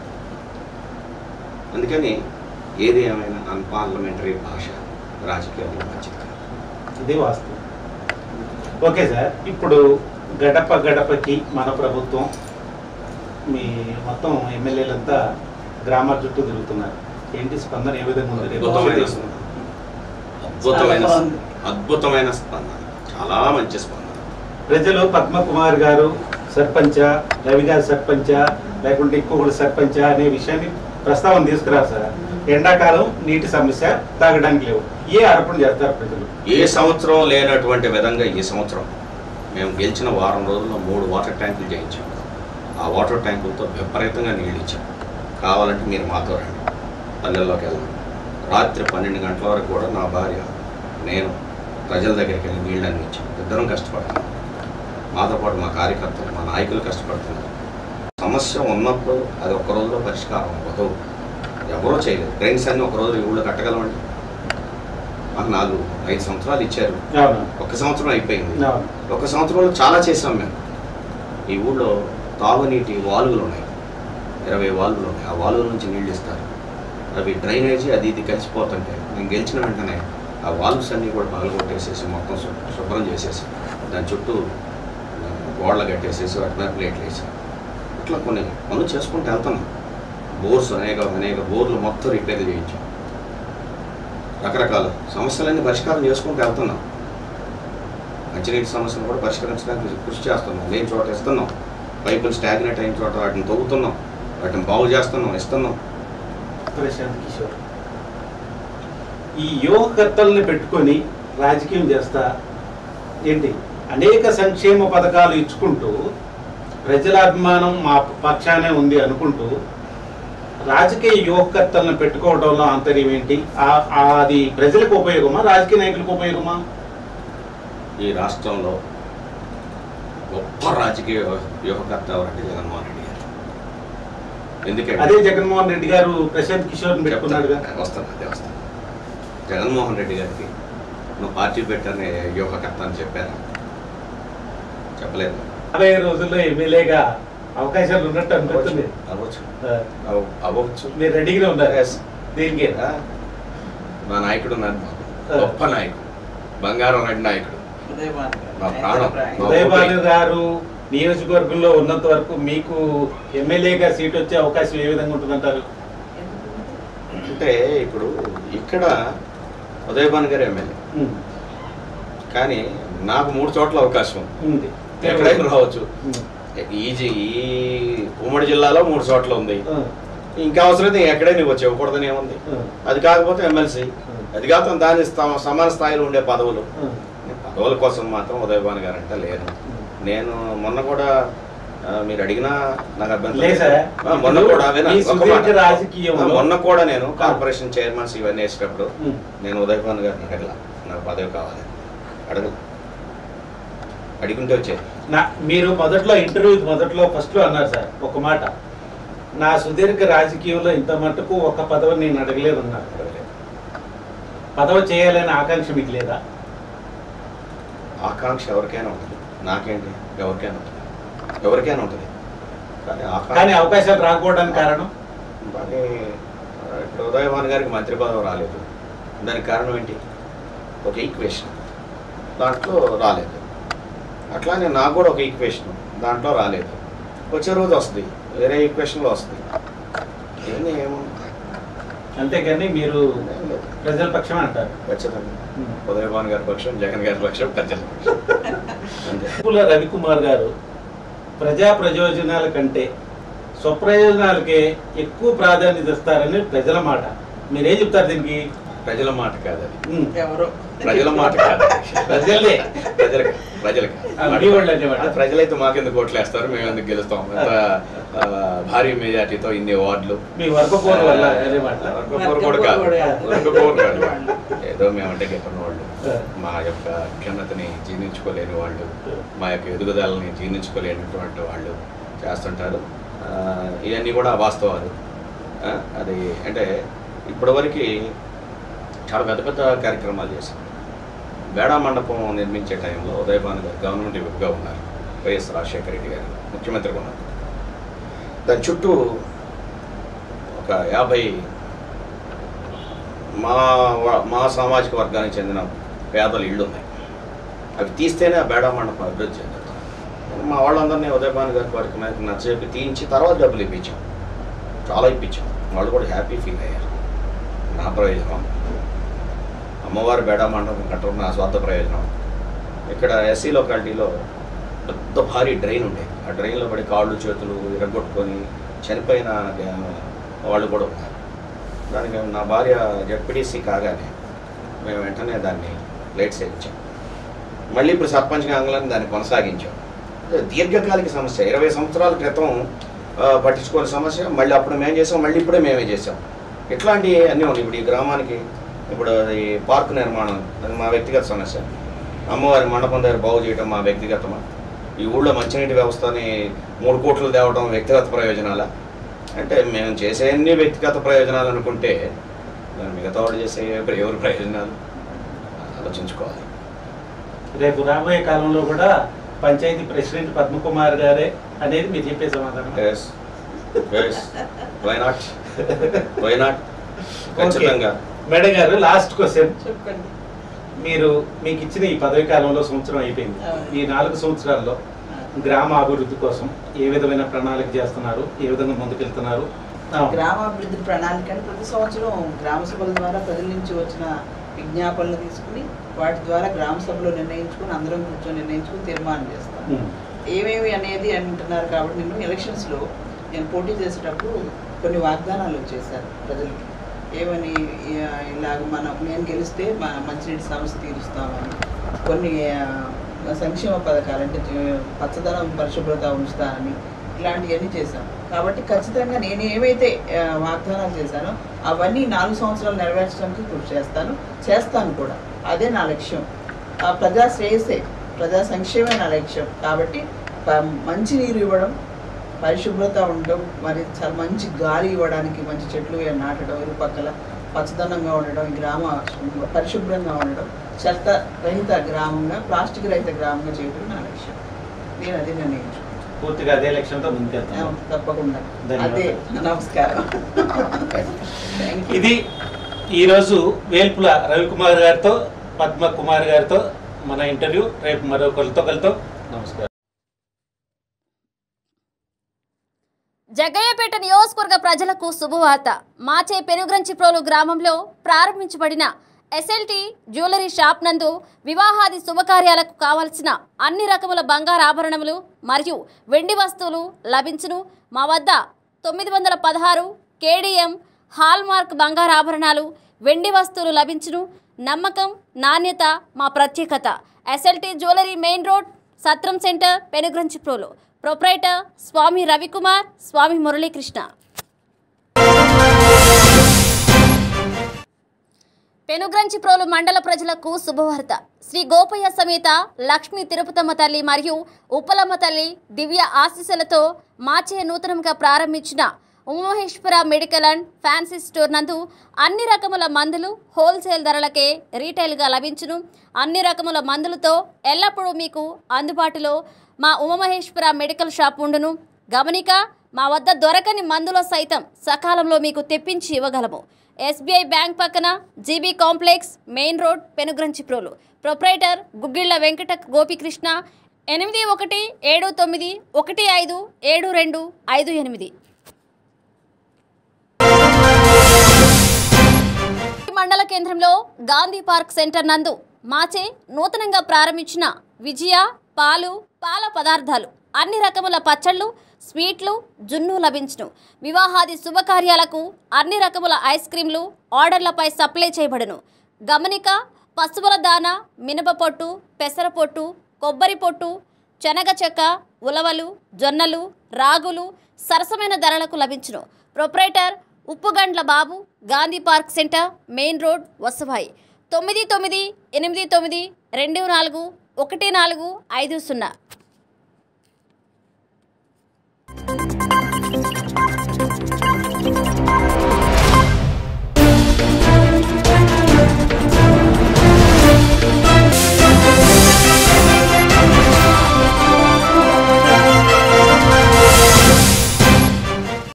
అందుకని ఏది ఏమైనా అన్పార్లమెంటరీ భాష రాజకీయాల్లో మంచిది కాదు ఇది వాస్తవం ఓకే సార్ ఇప్పుడు గడప గడపకి మన ప్రభుత్వం మీ మొత్తం ఎమ్మెల్యేలంతా గ్రామాల చుట్టూ తిరుగుతున్నారు ఏంటి స్పందన ఏ విధంగా ఉంది రేపు అద్భుతమైన భవిష్యత్తు స్పందన అద్భుతమైన చాలా బాగుంది. అద్భుతమైన స్పందన చాలా మంచి స్పందన ప్రజలు పద్మకుమార్ గారు సర్పంచ రవి గారు సర్పంచ లేకుంటే ఇంకొకటి సర్పంచ అనే విషయాన్ని ప్రస్తావన తీసుకురారు సార్ ఎండాకాలం నీటి సమస్య తాగడానికి లేవు ఏ అర్పణ చేస్తారు ప్రజలు ఏ సంవత్సరం లేనటువంటి విధంగా ఈ సంవత్సరం మేము గెలిచిన వారం రోజుల్లో మూడు వాటర్ ట్యాంకులు చేయించాం ఆ వాటర్ ట్యాంకులతో విపరీతంగా నీళ్ళు ఇచ్చాం కావాలంటే మీరు మాతో రండి పల్లెల్లోకి వెళ్ళండి రాత్రి పన్నెండు గంటల వరకు కూడా నా భార్య నేను ప్రజల దగ్గరికి వెళ్ళి నీళ్ళు అందించాం ఇద్దరం కష్టపడుతున్నాం మాతో పాటు మా కార్యకర్తలు మా నాయకులు కష్టపడుతున్నారు సమస్య ఉన్నప్పుడు అది ఒక్క రోజులో పరిష్కారం అవ్వదు ఎవరో చేయలేదు ట్రైన్స్ అన్ని ఒక రోజు ఈ ఊళ్ళో కట్టగలమండి మాకు నాలుగు ఐదు సంవత్సరాలు ఇచ్చారు అవును ఒక సంవత్సరం అయిపోయింది అవును ఒక సంవత్సరంలో చాలా చేసాం మేము ఈ ఊళ్ళో తాగునీటి వాల్వులు ఉన్నాయి ఇరవై వాల్వులు ఉన్నాయి ఆ వాల్వుల నుంచి నీళ్ళు ఇస్తారు అవి డ్రైనేజీ అది ఇది కలిసిపోతుంటే నేను గెలిచిన వెంటనే ఆ వాల్వ్స్ అన్నీ కూడా పగలగొట్టేసేసి మొత్తం శు- శుభ్రం చేసేసి దాని చుట్టూ ఆ, గోడలు కట్టేసేసి వాటి మీద ప్లేట్లు వేసి ఇట్లా కొన్ని పనులు చేసుకుంటూ వెళ్తున్నాం బోర్స్ అనేక అనేక బోర్లు మొత్తం రిపేర్ చేయించాం రకరకాల సమస్యలన్నీ పరిష్కారం చేసుకుంటూ వెళ్తున్నాం మంచినీటి సమస్యను కూడా పరిష్కరించడానికి కృషి చేస్తున్నాం లేని చోట ఇస్తున్నాం పైపులు స్టాగ్నేట్ అయిన చోట వాటిని తవ్వుతున్నాం వాటిని బాగు చేస్తున్నాం ఇస్తున్నాం ప్రశాంత్ కిషోర్ ఈ యువకర్తల్ని పెట్టుకొని రాజకీయం చేస్తా ఏంటి అనేక సంక్షేమ పథకాలు ఇచ్చుకుంటూ ప్రజల అభిమానం మా పక్షానే ఉంది అనుకుంటూ రాజకీయ యువకర్తలను పెట్టుకోవడంలో ఆంతర్యం ఏంటి ఆ- ఆ అది ప్రజలకు ఉపయోగమా రాజకీయ నాయకులకు ఉపయోగమా ఈ రాష్ట్రంలో గొప్ప రాజకీయ యువకర్త ఎవరంటే జగన్మోహన్ రెడ్డి గారు ఎందుకంటే అదే జగన్మోహన్ రెడ్డి గారు ప్రశాంత్ కిషోర్ పెట్టుకున్నాడుగా చెప్తాను. వస్తాను అదే వస్తాను జగన్మోహన్ రెడ్డి గారికి నువ్వు పార్టీ పెట్టనే యువకర్త అని చెప్పారా చెప్పలేదు రాబోయే రోజుల్లో ఎమ్మెల్యేగా అవకాశాలు ఉన్నట్టు అనిపిస్తుంది అవ్వచ్చు ఆ, అవ్- అవ్వచ్చు మీరు రెడీగానే ఉన్నారు Yes. దీనికి ఆ, మా నాయకుడు ఉన్నారు మాకు. గొప్ప నాయకుడు బంగారం రెడ్డి నాయకుడు మా ప్రాణం. మా ఉదయభాను గారు నియోజకవర్గంలో ఉన్నంత వరకు మీకు ఎమ్మెల్యేగా సీట్ వచ్చే అవకాశం ఏ విధంగా ఉంటుందంటారు అంటే ఇప్పుడు ఇక్కడ ఉదయభాన్ గారు ఎమ్మెల్యే ఉమ్, కానీ నాకు మూడు చోట్ల అవకాశం ఉంది. ఉంది ఎక్కడైనా రావచ్చు ఉమ్, ఈ జి- ఈ ఉమ్మడి జిల్లాలో మూడు చోట్ల ఉంది ఆ, ఇంకా అవసరం ఎక్కడే నువ్వు వచ్చి ఇవ్వకూడదని ఏముంది అది కాకపోతే ఎమ్మెల్సీ అది కాకపోతే దాని స్థా- సమాన స్థాయిలో ఉండే పదవులు నేను పదవుల కోసం మాత్రం ఉదయభాన్ గారు అంటే లేను నేను మొన్న కూడా ఆ, మీరు అడిగినా నాకు అభ్యంతరం లేదు సార్. ఆ, మొన్న కూడా వినండి, ఈ ఒక సుదీర్ఘ మాట. రాజకీయంలో- ఆ, మొన్న కూడా నేను కార్పొరేషన్ చైర్మన్స్ ఇవన్నీ వేసేటప్పుడు ఉమ్. నేను ఉదయభాన్ గారిని అడగల నాకు పదవి కావాలి అడగల అడిగింటే వచ్చేది నా మీరు మొదట్లో ఇంటర్వ్యూ మొదట్లో ఫస్ట్లో అన్నారు సార్ ఒక మాట నా సుదీర్ఘ రాజకీయంలో ఇంత మట్టుకు ఒక పదవి నేను అడగలేదు అన్నారు అడగలేదు. పదవి చేయాలనే ఆకాంక్ష మీకు లేదా ఆకాంక్ష ఎవరికైనా ఉంటుంది నాకేంటి ఎవరికైనా ఉంటుంది ఎవరికైనా ఉంటుంది కానీ కానీ ఆకాంక్ష అవకాశాలు రాకపోవడానికి కారణం కానీ ఆ, ఇప్పుడు ఉదయభాన్ గారికి మంత్రి పదవి రాలేదు దానికి కారణం ఏంటి ఒక ఈక్వేషన్ దాంట్లో రాలేదు అట్లానే నాకు కూడా ఒక ఈక్వేషన్ దాంట్లో రాలేదు వచ్చే రోజు వస్తుంది వేరే ఈక్వేషన్లో వస్తుంది ఇవన్నీ ఏముంది అంతేగాని మీరు ఏం లేదు. ప్రజల పక్షం అంటారు ఖచ్చితంగా ఉదయభాన్ గారి పక్షం జగన్ గారి పక్షం ప్రజల పక్షం అంతే పుల రవికుమార్ గారు ప్రజా ప్రయోజనాల కంటే స్వప్రయోజనాలకే ఎక్కువ ప్రాధాన్యత ఇస్తారని ప్రజల మాట మీరేం చెప్తారు దీనికి ప్రజల మాట కాదు అది ఉమ్. ఎవరో ప్రజల మాట కాదు ప్రజలదే ప్రజలకు ప్రజలకు ఆ, మీ వాళ్ళు అనేవాళ్ళ? ఆ, ప్రజలైతే మాకెందుకు ఓట్లు వేస్తారు మేము ఎందుకు గెలుస్తాం ఇంత ఆ, భారీ మెజార్టీతో ఇన్ని అవార్డులు మీ వర్గపోరు వల్ల అదే మాట వర్గపోరు కూడా కాదు వర్గపోరు కాదు. వర్గపోరు కాదు ఏదో మేమంటే గెలిపిన వాళ్ళు ఆ. మా యొక్క క్షమతని జీర్ణించుకోలేని వాళ్ళు మా యొక్క ఎదుగుదలని జీర్ణించుకోలేనటువంటి వాళ్ళు చేస్తుంటారు ఆ, ఇవన్నీ కూడా వాస్తవాలు ఆ, అది అంటే ఇప్పటివరకు చాలా పెద్ద పెద్ద కార్యక్రమాలు చేశాం బేడా మండపం నిర్మించే టైంలో ఉదయభాను గారు గవర్నమెంట్ విప్గా ఉన్నారు వైఎస్ రాజశేఖర రెడ్డి గారు ముఖ్యమంత్రిగా ఉన్నారు దాని చుట్టూ ఒక యాభై మా వ- మా సామాజిక వర్గానికి చెందిన పేదల ఇళ్ళు ఉన్నాయి అవి తీస్తేనే ఆ బేడా మండపం అభివృద్ధి చెందుతుంది మా వాళ్ళందరినీ ఉదయభాను గారి వారికి మనకి నచ్చజెప్పి తీయించి తర్వాత డబ్బులు ఇప్పించాం చాలా ఇప్పించాం వాళ్ళు కూడా హ్యాపీ ఫీల్ అయ్యారు నా ప్రయోజనం అమ్మవారి బేడా మండపం కట్టడం నా స్వార్థ ప్రయోజనం ఇక్కడ ఎస్సీ లొకాలిటీలో పెద్ద భారీ డ్రైన్ ఉండేది ఆ డ్రైన్లో పడి కాళ్ళు చేతులు ఇరగొట్టుకొని చనిపోయిన గా- వాళ్ళు కూడా ఉన్నారు దానికి నా భార్య జడ్పీటీసీ కాగానే మేము వెంటనే దాన్ని లైట్ సేవించాం మళ్ళీ ఇప్పుడు సర్పంచ్ కాగానే దాన్ని కొనసాగించాం ఇది దీర్ఘకాలిక సమస్య ఇరవై సంవత్సరాల క్రితం ఆ, పట్టించుకోని సమస్య మళ్ళీ అప్పుడు మేము చేసాం మళ్ళీ ఇప్పుడే మేమే చేసాం ఇట్లాంటి అన్నీ ఉన్నాయి ఇప్పుడు ఈ గ్రామానికి ఇప్పుడు ఈ పార్క్ నిర్మాణం అది మా వ్యక్తిగత సమస్య అమ్మవారి మండపం దగ్గర బాగు చేయడం మా వ్యక్తిగతమా ఈ ఊళ్ళో మంచినీటి వ్యవస్థని మూడు కోట్లు తేవడం వ్యక్తిగత ప్రయోజనాలా అంటే మేము చేసే అన్ని వ్యక్తిగత ప్రయోజనాలు అనుకుంటే దాని మిగతా వాళ్ళు చేసే ఏ- ఎవరి ప్రయోజనాలు ఆలోచించుకోవాలి రేపు రాబోయే కాలంలో కూడా పంచాయతీ ప్రెసిడెంట్ పద్మకుమార్ గారే అనేది మీరు చెప్పే సమాధానం yes yes why not why not ఖచ్చితంగా మేడం గారు లాస్ట్ క్వశ్చన్ చెప్పండి మీరు మీకు ఇచ్చిన ఈ పదవి కాలంలో సంవత్సరం అయిపోయింది అవును. ఈ నాలుగు సంవత్సరాల్లో గ్రామ అభివృద్ధి కోసం ఏ విధమైన ప్రణాళిక చేస్తున్నారు ఏ విధంగా ముందుకెళ్తున్నారు ఆ, గ్రామాభివృద్ధి ప్రణాళిక అని ప్రతి సంవత్సరం గ్రామ సభల ద్వారా ప్రజల నుంచి వచ్చిన విజ్ఞాపనలు తీసుకుని వాటి ద్వారా గ్రామ సభలో నిర్ణయించుకుని అందరం కూర్చొని నిర్ణయించుకుని తీర్మానం చేస్తాం ఉమ్, ఏమేమి అనేది అంటున్నారు కాబట్టి నేను ఎలక్షన్స్లో నేను పోటీ చేసేటప్పుడు కొన్ని వాగ్దానాలు చేశాను ప్రజలకి ఏమని ఇ- ఇలాగ మనం నేను గెలిస్తే మా మంచినీటి సమస్య తీరుస్తామని కొన్ని ఆ, సంక్షేమ పథకాలు అంటే జీ- పచ్చదనం పరిశుభ్రత ఉంచుతానని ఇలాంటివన్నీ చేశాను కాబట్టి ఖచ్చితంగా నేను ఏవైతే ఆ, వాగ్దానాలు చేశానో అవన్నీ నాలుగు సంవత్సరాలు నెరవేర్చడానికి కృషి చేస్తాను చేస్తాను కూడా అదే నా లక్ష్యం ఆ ప్రజా శ్రేయస్సే ప్రజా సంక్షేమే నా లక్ష్యం కాబట్టి ప- మంచి నీరు ఇవ్వడం పరిశుభ్రత ఉండడం మరి చాలా మంచి గాలి ఇవ్వడానికి మంచి చెట్లు నాటడం ఇరుపక్కల పచ్చదనంగా ఉండడం ఈ గ్రామ పరిశుభ్రంగా ఉండడం చెత్త రహిత గ్రామంగా ప్లాస్టిక్ రహిత గ్రామంగా చేయడం నా లక్ష్యం నేను అది నిర్ణయించుకున్నాను పూర్తిగా అదే లక్ష్యంతో ముందుకెళ్తున్నాం తప్పకుండా ధన్యవాదాలు. అదే నమస్కారం థ్యాంక్ యూ ఇది ఈరోజు వేల్పుల రవికుమార్ గారితో పద్మ కుమార్ గారితో మన ఇంటర్వ్యూ రేపు మరో కొలతో కలుతో నమస్కారం జగ్గయ్యపేట నియోజకవర్గ ప్రజలకు శుభవార్త మాచే పెనుగ్రంచిప్రోలు గ్రామంలో ప్రారంభించబడిన ఎస్ఎల్టీ జ్యువెలరీ షాప్ నందు వివాహాది శుభకార్యాలకు కావలసిన అన్ని రకముల బంగారు ఆభరణములు మరియు వెండి వస్తువులు లభించును మా వద్ద తొమ్మిది వందల పదహారు కేడిఎం హాల్మార్క్ బంగారాభరణాలు వెండి వస్తువులు లభించును నమ్మకం నాణ్యత మా ప్రత్యేకత ఎస్ఎల్టీ జ్యువెలరీ మెయిన్ రోడ్ సత్రం సెంటర్ పెనుగ్రంచిప్రోలు ప్రొప్రైటర్ స్వామి రవికుమార్ స్వామి మురళీకృష్ణ పెనుగ్రంచిప్రోలు మండల ప్రజలకు శుభవార్త శ్రీ గోపయ్య సమేత లక్ష్మీ తిరుపతమ్మ తల్లి మరియు ఉప్పలమ్మ తల్లి దివ్య ఆశీస్సులతో మార్చే నూతనంగా ప్రారంభించిన Umamaheswara medical and fancy store నందు అన్ని రకముల మందులు హోల్సేల్ ధరలకే రీటైల్గా లభించును అన్ని రకముల మందులతో ఎల్లప్పుడూ మీకు అందుబాటులో మా ఉమమహేశ్వర మెడికల్ షాప్ ఉండును గమనిక మా వద్ద దొరకని మందుల సైతం సకాలంలో మీకు తెప్పించి ఇవ్వగలము ఎస్బీఐ బ్యాంక్ పక్కన GB complex main road Penuganchiprolu proprietor Guggilla Venkata Gopikrishna ఎనిమిది ఒకటి ఏడు తొమ్మిది ఒకటి ఐదు ఏడు రెండు ఐదు ఎనిమిది మండల కేంద్రంలో గాంధీ పార్క్ సెంటర్ నందు మాచే నూతనంగా ప్రారంభించిన విజయ పాలు పాల పదార్థాలు అన్ని రకముల పచ్చళ్ళు స్వీట్లు జున్ను లభించును వివాహాది శుభకార్యాలకు అన్ని రకముల ఐస్ క్రీంలు ఆర్డర్లపై సప్లై చేయబడును గమనిక పశువుల దాన మినపపొట్టు పెసరపొట్టు కొబ్బరి పొట్టు శనగ చెక్క ఉలవలు జొన్నలు రాగులు సరసమైన ధరలకు లభించును proprietor Uppugandla Babu Gandhi park centre main road Vasavai తొమ్మిది తొమ్మిది ఎనిమిది తొమ్మిది రెండు నాలుగు ఒకటి నాలుగు ఐదు సున్నా